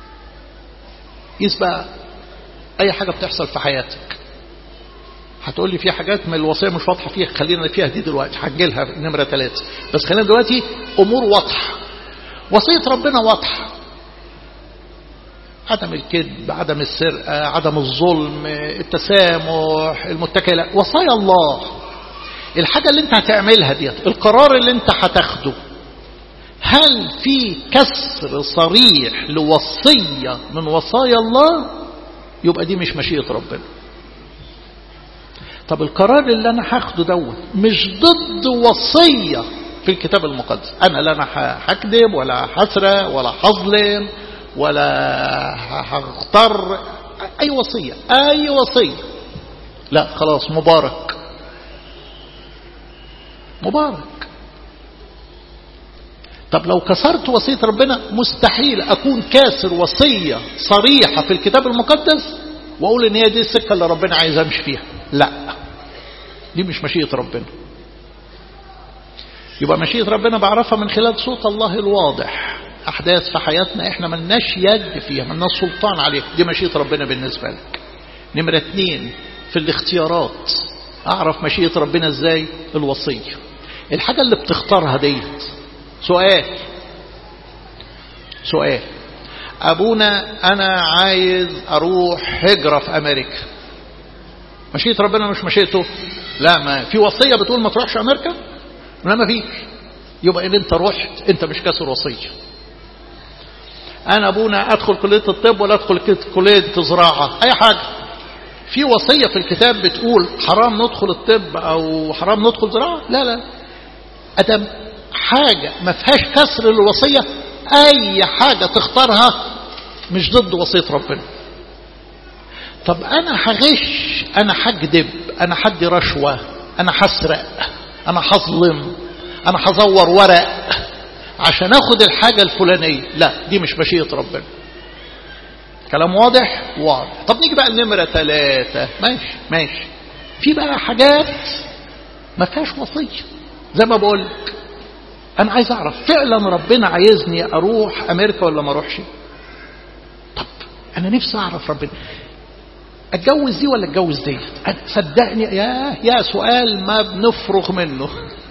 يسبق أي حاجة بتحصل في حياتك هتقول لي في حاجات من الوصية مش واضحة فيها خلينا فيها دي دلوقتي هنجيلها نمرة ثلاثة بس خلينا دلوقتي أمور واضحة وصية ربنا واضحة عدم الكذب عدم السرقة عدم الظلم التسامح المتكلة وصايا الله الحاجة اللي انت هتعملها ديت القرار اللي انت هتاخده هل في كسر صريح لوصية من وصايا الله يبقى دي مش مشيئة ربنا طب القرار اللي انا هاخده دوت مش ضد وصية في الكتاب المقدس انا لا انا هكذب ولا هسرق ولا هظلم ولا هختار اي وصية اي وصية لا خلاص مبارك مبارك طب لو كسرت وصية ربنا مستحيل أكون كاسر وصية صريحة في الكتاب المقدس وأقول إن هي دي السكة اللي ربنا عايز أمشي فيها لا دي مش مشيئة ربنا يبقى مشيئة ربنا بعرفها من خلال صوت الله الواضح أحداث في حياتنا إحنا ملناش يد فيها ملناش سلطان عليها دي مشيئة ربنا بالنسبة لك نمرة اتنين في الاختيارات أعرف مشيئة ربنا إزاي الوصية الحاجة اللي بتختارها ديت سؤال سؤال أبونا أنا عايز أروح هجرة في أمريكا مشيئة ربنا مش مشيئته لا ما في وصية بتقول ما تروحش أمريكا لا ما فيش يبقى إن أنت رحت أنت مش كسر وصية أنا أبونا أدخل كلية الطب ولا أدخل كلية زراعة أي حاجة في وصية في الكتاب بتقول حرام ندخل الطب أو حرام ندخل زراعة لا لا أدم حاجة ما فيهاش كسر الوصية أي حاجة تختارها مش ضد وصية ربنا طب أنا هغش أنا هكذب أنا حدي رشوة أنا هسرق أنا هظلم أنا هزور ورق عشان أخد الحاجة الفلانية لا دي مش مشيئة ربنا كلام واضح واضح طب نيجي بقى النمرة ثلاثة ماشي ماشي في بقى حاجات ما فيهاش وصية زي ما بقول لك أنا عايز أعرف فعلا ربنا عايزني أروح أمريكا ولا ما أروحش طب أنا نفسي أعرف ربنا أتجوز دي ولا أتجوز دي صدقني يا يا سؤال ما بنفرغ منه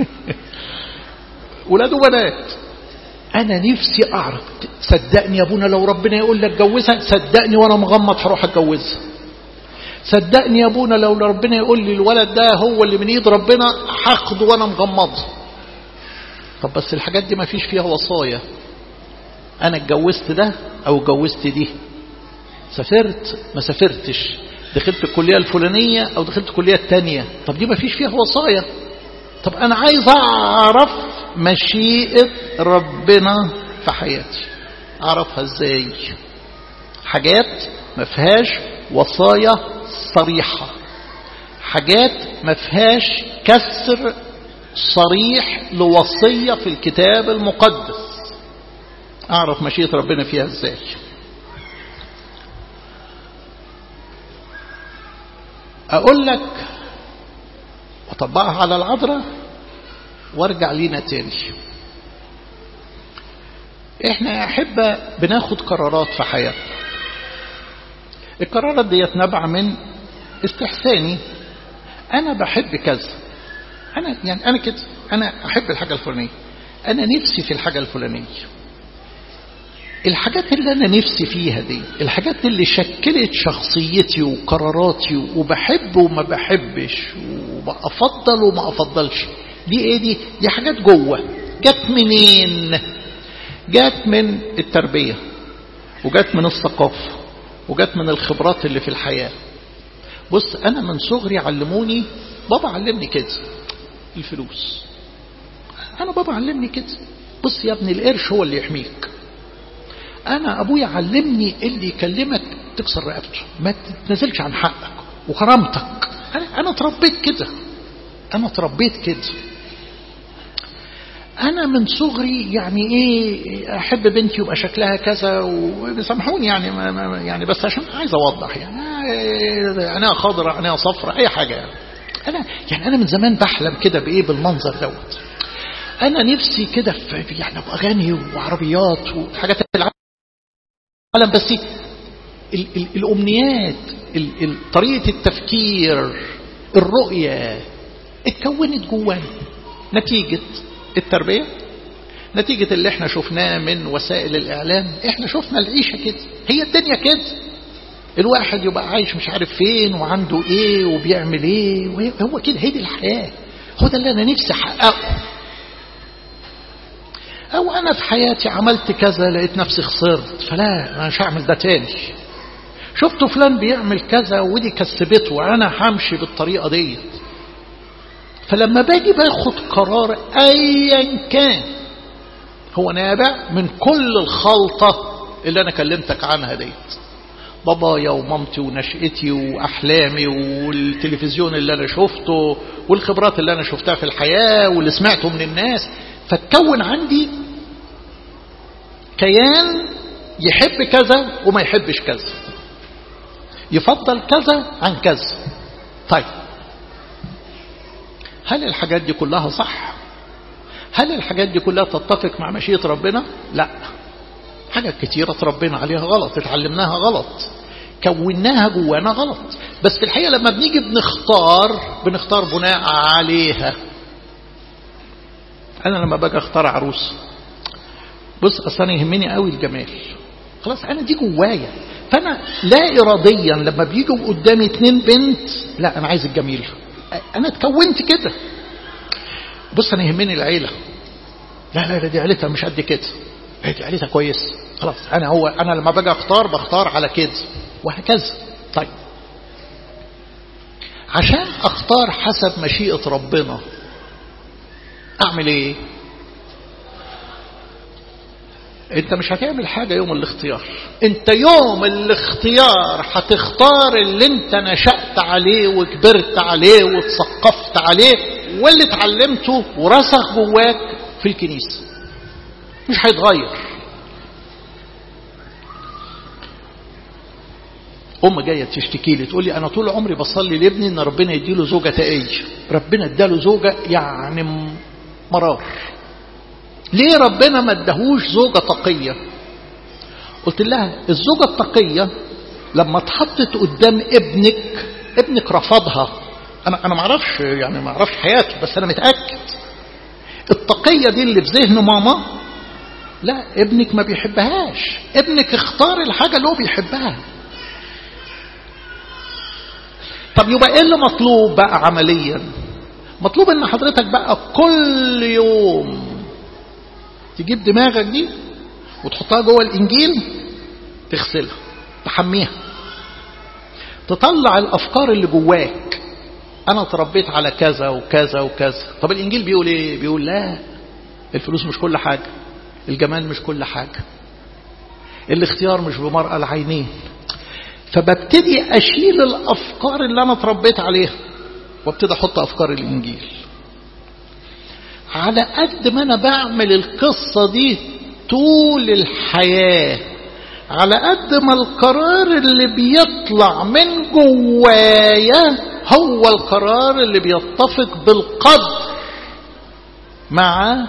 ولاد وبنات أنا نفسي أعرف صدقني يا أبونا لو ربنا يقول لك جوزها صدقني وأنا مغمض هروح أتجوزها صدقني يا أبونا لو ربنا يقول لي الولد ده هو اللي من إيد ربنا هاخده وأنا مغمض طب بس الحاجات دي ما فيش فيها وصايا أنا اتجوزت ده أو اتجوزت دي سافرت ما سافرتش دخلت الكلية الفلانية أو دخلت الكلية التانية طب دي ما فيش فيها وصايا طب أنا عايز أعرف مشيئة ربنا في حياتي أعرفها إزاي حاجات ما فيهاش وصايا صريحة حاجات ما فيهاش كسر صريح لوصية في الكتاب المقدس أعرف مشيئة ربنا فيها إزاي أقول لك وطبقها على العذراء وارجع لينا تاني احنا يا أحبة بناخد قرارات في حياتنا القرارات ديت نبع من استحساني أنا بحب كذا أنا يعني أنا كده أنا أحب الحاجة الفلانية أنا نفسي في الحاجة الفلانية الحاجات اللي أنا نفسي فيها دي الحاجات اللي شكلت شخصيتي وقراراتي وبحب وما بحبش وبأفضل وما أفضلش دي إيه دي دي حاجات جوه جت منين جت من التربية وجت من الثقافة وجت من الخبرات اللي في الحياة بص أنا من صغري علموني بابا علمني كده الفلوس أنا بابا علمني كده بص يا ابني القرش هو اللي يحميك أنا أبويا علمني اللي يكلمك تكسر رقبته ما تتنزلش عن حقك وكرامتك أنا أنا اتربيت كده أنا اتربيت كده أنا من صغري يعني إيه أحب بنتي يبقى شكلها كذا وسامحوني يعني ما ما يعني بس عشان عايز أوضح يعني عينيها خضراء عينيها صفراء أي حاجة يعني أنا يعني أنا من زمان بحلم كده بإيه بالمنظر دوت أنا نفسي كده في يعني أبقى غني وعربيات وحاجات العالم بس ال ال الأمنيات ال ال طريقة التفكير الرؤية اتكونت جوانا نتيجة التربية نتيجة اللي احنا شفناه من وسائل الإعلام احنا شفنا العيشة كده هي الدنيا كده الواحد يبقى عايش مش عارف فين وعنده ايه وبيعمل ايه هو كده هي دي الحياة هو ده اللي انا نفسي احققه او انا في حياتي عملت كذا لقيت نفسي خسرت فلا انا مش هعمل ده تاني شفت فلان بيعمل كذا ودي كسبته وانا همشي بالطريقة ديت فلما باجي باخد قرار ايا كان هو نابع من كل الخلطة اللي انا كلمتك عنها ديت بابايا ومامتي ونشأتي وأحلامي والتلفزيون اللي أنا شفته والخبرات اللي أنا شفتها في الحياة واللي سمعته من الناس فتكون عندي كيان يحب كذا وما يحبش كذا يفضل كذا عن كذا طيب هل الحاجات دي كلها صح هل الحاجات دي كلها تتفق مع مشيئة ربنا لا حاجات كتيرة ربنا عليها غلط اتعلمناها غلط كوناها جوانا غلط بس في الحقيقة لما بنيجي بنختار بنختار بناء عليها أنا لما باجي أختار عروس بص أصلا يهمني قوي الجمال خلاص أنا دي جوايا فأنا لا إراديا لما بيجوا قدامي اتنين بنت لا أنا عايز الجميل أنا اتكونت كده بص أنا يهمني العيلة لا لا لا دي عيلتها مش قد كده هي دي عيلتها كويس خلاص أنا هو أنا لما باجي أختار بختار على كده وهكذا طيب عشان أختار حسب مشيئة ربنا أعمل إيه انت مش هتعمل حاجة يوم الاختيار انت يوم الاختيار هتختار اللي انت نشأت عليه وكبرت عليه وتثقفت عليه واللي اتعلمته ورسخ جواك في الكنيسة مش هيتغير أم جاية تشتكي لي تقول لي أنا طول عمري بصلي لابني إن ربنا يديله زوجة تقية ربنا اداله زوجة يعني مرار ليه ربنا ما ادهوش زوجة تقية قلت لها الزوجة التقية لما اتحطت قدام ابنك ابنك رفضها انا انا ما اعرفش يعني ما اعرفش حياته بس انا متاكد التقيه دي اللي في ذهن ماما لا ابنك ما بيحبهاش ابنك اختار الحاجه اللي هو بيحبها طب يبقى ايه اللي مطلوب بقى عمليا مطلوب ان حضرتك بقى كل يوم تجيب دماغك دي وتحطها جوه الانجيل تغسلها تحميها تطلع الافكار اللي جواك انا اتربيت على كذا وكذا وكذا طب الانجيل بيقول ايه بيقول لا الفلوس مش كل حاجه الجمال مش كل حاجه الاختيار مش بمرأة العينين فببتدي اشيل الافكار اللي انا اتربيت عليها وابتدي احط افكار الانجيل على قد ما انا بعمل القصة دي طول الحياة على قد ما القرار اللي بيطلع من جوايا هو القرار اللي بيتفق بالقدر مع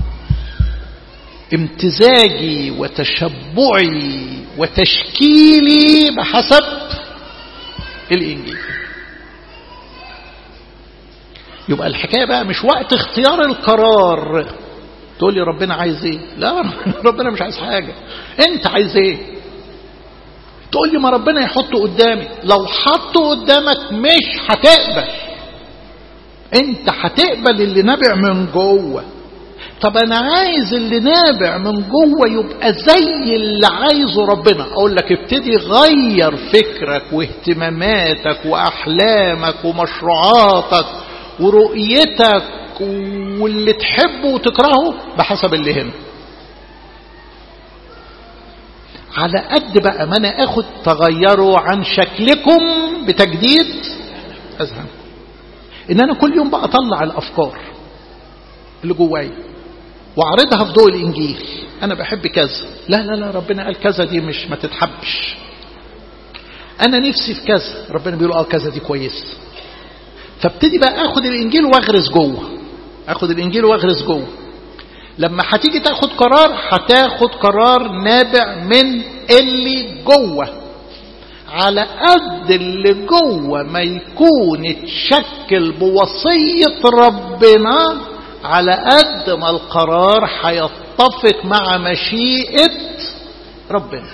امتزاجي وتشبعي وتشكيلي بحسب الانجيل يبقى الحكايه بقى مش وقت اختيار القرار تقول لي ربنا عايز ايه لا ربنا مش عايز حاجه انت عايز ايه تقول لي ما ربنا يحطه قدامي لو حطه قدامك مش هتقبل انت هتقبل اللي نابع من جوه طب انا عايز اللي نابع من جوه يبقى زي اللي عايزه ربنا اقول لك ابتدي غير فكرك واهتماماتك واحلامك ومشروعاتك ورؤيتك واللي تحبه وتكرهه بحسب اللي هنا على قد بقى ما انا اخد تغيروا عن شكلكم بتجديد اذهن ان انا كل يوم بقى اطلع الافكار اللي جوايا واعرضها في ضوء الانجيل انا بحب كذا لا لا لا ربنا قال كذا دي مش ما تتحبش انا نفسي في كذا ربنا بيقول اه كذا دي كويس فابتدي بقى اخد الانجيل واغرس جوه اخد الانجيل واغرس جوه لما هتيجي تاخد قرار هتاخد قرار نابع من اللي جوه على قد اللي جوه ما يكون اتشكل بوصية ربنا على قد ما القرار هيتفق مع مشيئة ربنا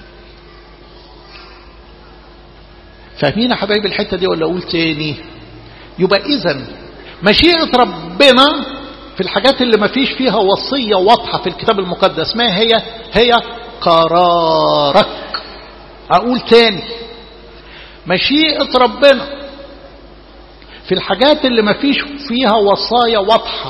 فاهمين يا حبايبي الحتة دي ولا اقول تاني يبقى اذا مشيئة ربنا في الحاجات اللي ما فيش فيها وصية واضحة في الكتاب المقدس ما هي هي قرارك اقول تاني مشيئة ربنا في الحاجات اللي ما فيش فيها وصايا واضحة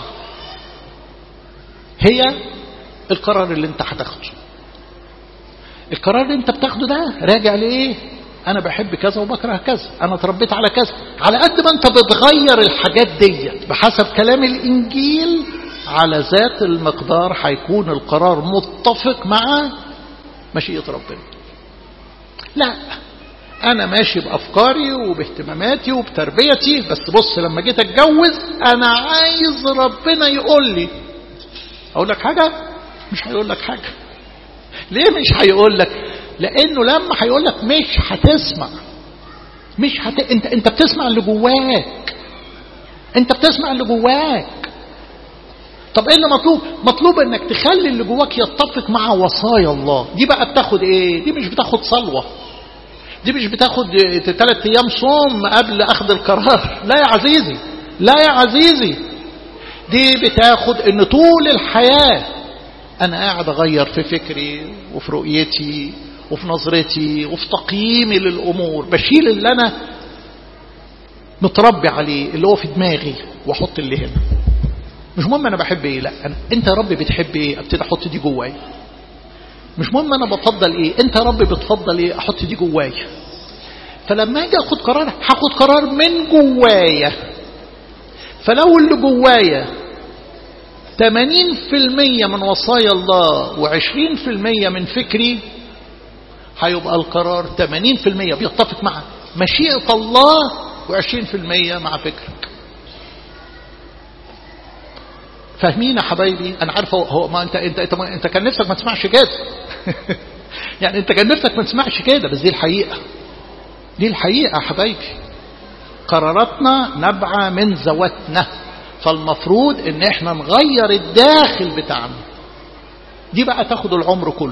هي القرار اللي انت هتاخده القرار اللي انت بتاخده ده راجع لايه انا بحب كذا وبكره كذا انا اتربيت على كذا على قد ما انت بتغير الحاجات دي بحسب كلام الانجيل على ذات المقدار هيكون القرار متفق مع مشيئة ربنا لا انا ماشي بافكاري وباهتماماتي وبتربيتي بس بص لما جيت اتجوز انا عايز ربنا يقول لي اقول لك حاجة مش هيقول لك حاجة ليه مش هيقول لك لانه لما هيقول لك مش هتسمع مش هت... انت انت بتسمع اللي جواك انت بتسمع اللي جواك طب ايه اللي مطلوب مطلوب انك تخلي اللي جواك يتفق مع وصايا الله دي بقى بتاخد ايه دي مش بتاخد صلوه دي مش بتاخد ثلاث ايام صوم قبل اخذ القرار لا يا عزيزي لا يا عزيزي دي بتاخد ان طول الحياه انا قاعد اغير في فكري وفي رؤيتي وفي نظرتي وفي تقييمي للامور بشيل اللي انا متربي عليه اللي هو في دماغي واحط اللي هنا مش مهم انا بحب ايه لا أنا انت يا رب بتحب ايه ابتدي احط دي جوايا مش مهم انا بفضل ايه انت يا رب بتفضل ايه احط دي جوايا فلما اجي اخد قرار هاخد قرار من جوايا فلو اللي جوايا 80% من وصايا الله و20% من فكري هيبقى القرار 80% بيتفق مع مشيئة الله و20% مع فكرك فاهمين يا حبايبي انا عارف هو ما انت انت انت, انت كان نفسك ما تسمعش كده يعني انت كان نفسك ما تسمعش كده بس دي الحقيقه دي الحقيقه يا حبايبي قراراتنا نبعه من ذواتنا فالمفروض ان احنا نغير الداخل بتاعنا دي بقى تاخد العمر كله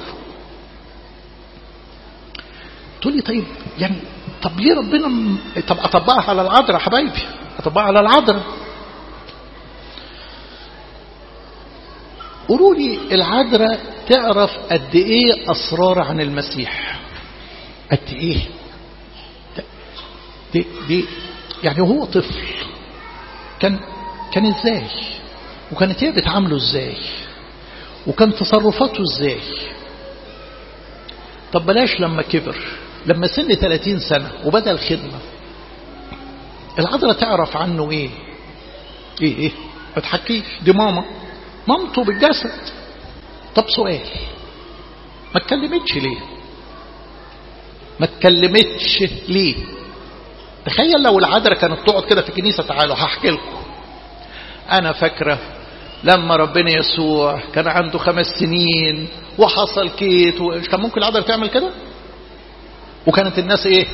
تقول لي طيب يعني طب ليه ربنا م... طب اطبقها على العذراء يا حبايبي اطبقها على العذراء قولوا لي العذراء تعرف قد ايه اسرار عن المسيح قد ايه دي, دي يعني هو طفل كان كان ازاي وكانت هي بتعامله ازاي وكان تصرفاته ازاي طب بلاش لما كبر لما سن 30 سنة وبدأ الخدمة العذراء تعرف عنه ايه ايه ايه ما تحكيش دي ماما مامته بالجسد طب سؤال ما اتكلمتش ليه ما اتكلمتش ليه تخيل لو العذراء كانت تقعد كده في الكنيسة تعالوا هحكي لكم انا فاكرة لما ربنا يسوع كان عنده خمس سنين وحصل كيت وش كان ممكن العذراء تعمل كده وكانت الناس ايه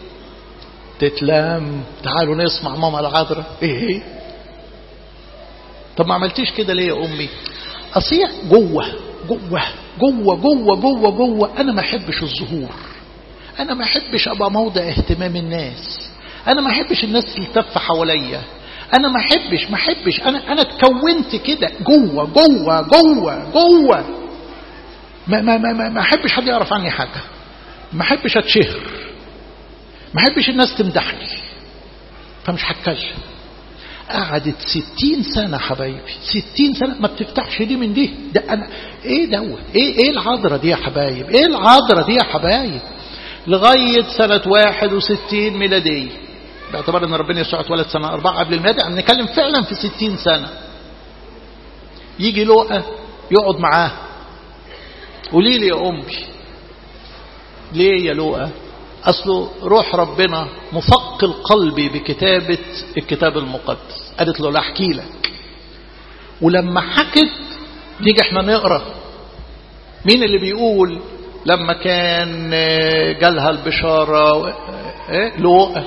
تتلام تعالوا نسمع ماما العذراء ايه طب ما عملتيش كده ليه يا امي اصيع جوه جوه جوه جوه جوه جوه انا ما احبش الظهور انا ما احبش ابقى موضع اهتمام الناس انا ما احبش الناس تلتف حواليا انا ما احبش ما احبش انا انا اتكونت كده جوه جوه جوه جوه ما ما ما ما احبش حد يعرف عني حاجه ما احبش اتشهر ما احبش الناس تمدحني فمش هتكلم قعدت ستين سنة حبايبي ستين سنة ما بتفتحش دي من دي ده أنا إيه دوت إيه إيه العذرة دي يا حبايب إيه العذرة دي يا حبايب لغاية سنة واحد وستين ميلادية باعتبار ان ربنا يسوع اتولد سنة أربعة قبل الميلاد يعني نتكلم فعلا في ستين سنة يجي لوقا يقعد معاه قولي لي يا أمي ليه يا لوقا أصله روح ربنا مثقل قلبي بكتابة الكتاب المقدس قالت له لا أحكي لك ولما حكت نيجي احنا نقرأ مين اللي بيقول لما كان جالها البشارة ايه لوقا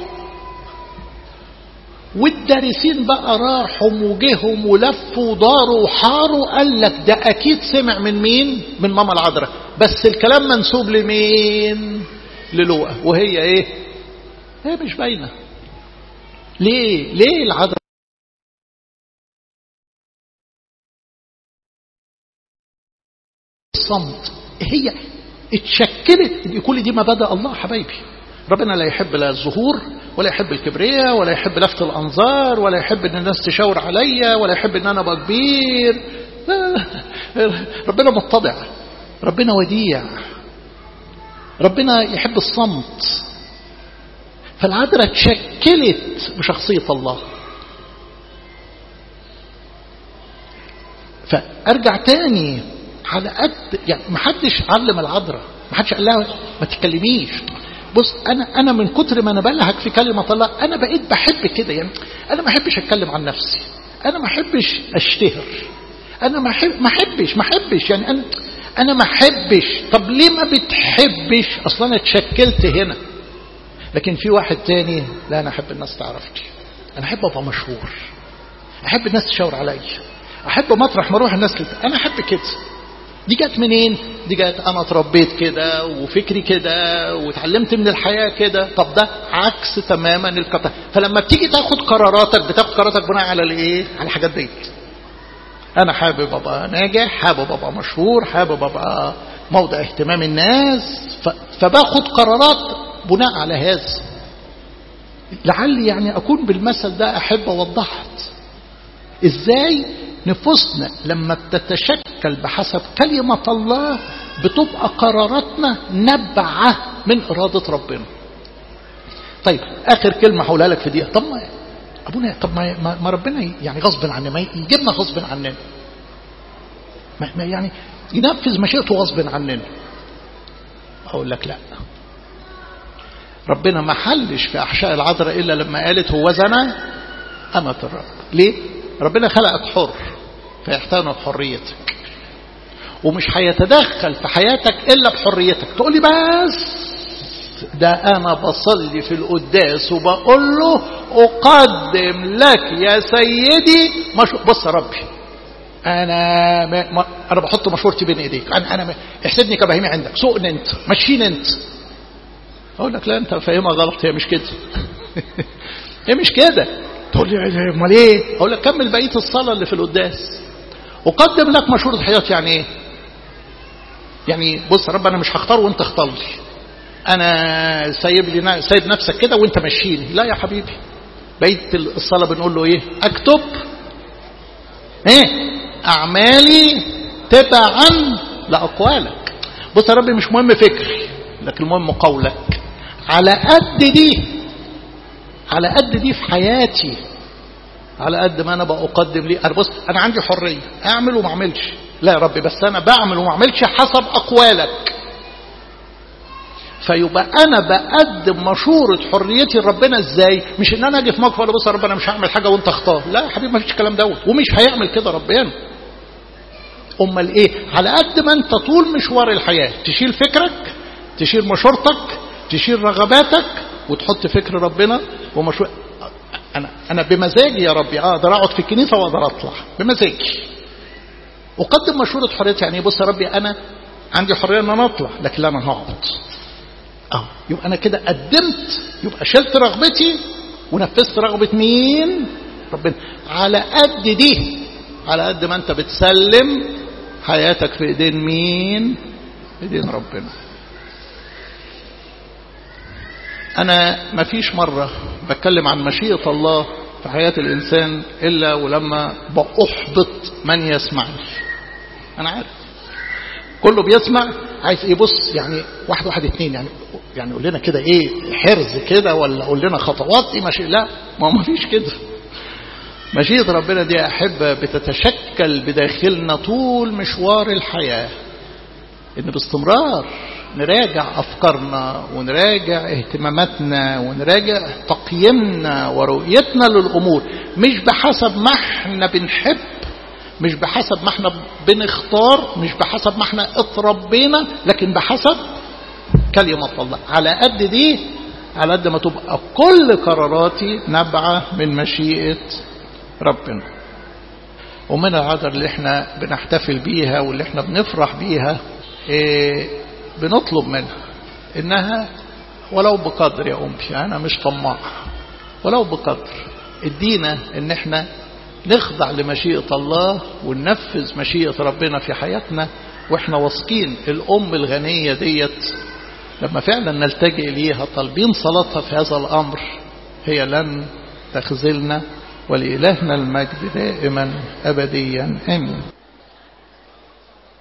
والدارسين بقى راحوا وجيهم ولفوا وداروا وحاروا قال لك ده اكيد سمع من مين من ماما العذراء بس الكلام منسوب لمين للوقا وهي ايه هي مش باينه ليه ليه العذراء الصمت هي اتشكلت كل دي مبادئ الله حبايبي ربنا لا يحب لا الظهور ولا يحب الكبرياء ولا يحب لفت الانظار ولا يحب ان الناس تشاور عليا ولا يحب ان انا ابقى كبير ربنا متضع ربنا وديع ربنا يحب الصمت فالعذراء اتشكلت بشخصية الله فارجع تاني على قد يعني ما حدش علم العذراء ما حدش قال لها ما تتكلميش بص انا انا من كتر ما انا بلهك في كلمه الله انا بقيت بحب كده يعني انا ما احبش اتكلم عن نفسي انا ما احبش اشتهر انا ما احب ما احبش ما احبش يعني انا انا ما احبش طب ليه ما بتحبش اصلا انا اتشكلت هنا لكن في واحد تاني لا انا احب الناس تعرفني انا احب ابقى مشهور احب الناس تشاور عليا احب مطرح ما اروح الناس كده انا احب كده دي جت منين دي جت انا اتربيت كده وفكري كده واتعلمت من الحياه كده طب ده عكس تماما القطع فلما بتيجي تاخد قراراتك بتاخد قراراتك بناء على الايه على الحاجات ديت انا حابب ابقى ناجح حابب ابقى مشهور حابب ابقى موضع اهتمام الناس فباخد قرارات بناء على هذا لعلي يعني اكون بالمثل ده احب وضحت ازاي نفوسنا لما بتتشكل بحسب كلمة الله بتبقى قراراتنا نبعة من إرادة ربنا طيب آخر كلمة هقولها لك في دقيقة طب ما أبونا طب ما, ما ربنا يعني غصب عننا ما يجيبنا غصب عننا ما ما يعني ينفذ مشيئته غصب عننا أقول لك لا ربنا ما حلش في أحشاء العذراء إلا لما قالت هو زنا أمة الرب ليه؟ ربنا خلقك حر فيحترم حريتك ومش هيتدخل في حياتك إلا بحريتك تقول لي بس ده أنا بصلي في القداس وبقول له أقدم لك يا سيدي مشو... بص يا ربي أنا ما... ما... أنا بحط مشورتي بين إيديك أنا أنا احسبني كبهيمي عندك سوقني أنت مشيني أنت أقول لك لا أنت فاهمها غلط هي مش كده هي مش كده تقول لي امال ايه اقول لك كمل بقيه الصلاه اللي في القداس اقدم لك مشوره حياتي يعني ايه يعني بص يا رب انا مش هختار وانت اختار لي انا سايب لي سايب نفسك كده وانت مشيني لا يا حبيبي بقيه الصلاه بنقول له ايه اكتب ايه اعمالي تبعا لاقوالك بص يا رب مش مهم فكري لكن المهم قولك على قد دي على قد دي في حياتي على قد ما انا بقدم لي انا بص انا عندي حريه اعمل وما اعملش لا يا رب بس انا بعمل وما اعملش حسب اقوالك فيبقى انا بقدم مشوره حريتي لربنا ازاي مش ان انا اجي في موقف اقول بص يا رب انا مش هعمل حاجه وانت اختار لا يا حبيبي ما فيش الكلام دوت ومش هيعمل كده ربنا امال ايه على قد ما انت طول مشوار الحياه تشيل فكرك تشيل مشورتك تشيل رغباتك وتحط فكر ربنا ومشروع انا انا بمزاجي يا ربي اقدر اقعد في الكنيسه واقدر اطلع بمزاجي اقدم مشوره حريتي يعني بص يا ربي انا عندي حريه ان انا اطلع لكن لا انا هقعد اه يبقى انا كده قدمت يبقى شلت رغبتي ونفذت رغبه مين ربنا على قد دي على قد ما انت بتسلم حياتك في ايدين مين ايدين ربنا أنا ما فيش مرة بتكلم عن مشيئة الله في حياة الإنسان إلا ولما بأحبط من يسمعني أنا عارف كله بيسمع عايز ايه بص يعني واحد واحد اتنين يعني يعني قول لنا كده ايه حرز كده ولا قول لنا خطوات دي ماشي لا ما ما فيش كده مشيئة ربنا دي أحبة بتتشكل بداخلنا طول مشوار الحياة إن باستمرار نراجع أفكارنا ونراجع اهتماماتنا ونراجع تقييمنا ورؤيتنا للأمور مش بحسب ما احنا بنحب مش بحسب ما احنا بنختار مش بحسب ما احنا اتربينا لكن بحسب كلمة الله على قد دي على قد ما تبقى كل قراراتي نبعة من مشيئة ربنا ومن العذر اللي احنا بنحتفل بيها واللي احنا بنفرح بيها ايه بنطلب منها انها ولو بقدر يا امي انا مش طماع ولو بقدر ادينا ان احنا نخضع لمشيئة الله وننفذ مشيئة ربنا في حياتنا واحنا واثقين الام الغنية ديت لما فعلا نلتجئ ليها طالبين صلاتها في هذا الامر هي لن تخذلنا ولإلهنا المجد دائما أبديا آمين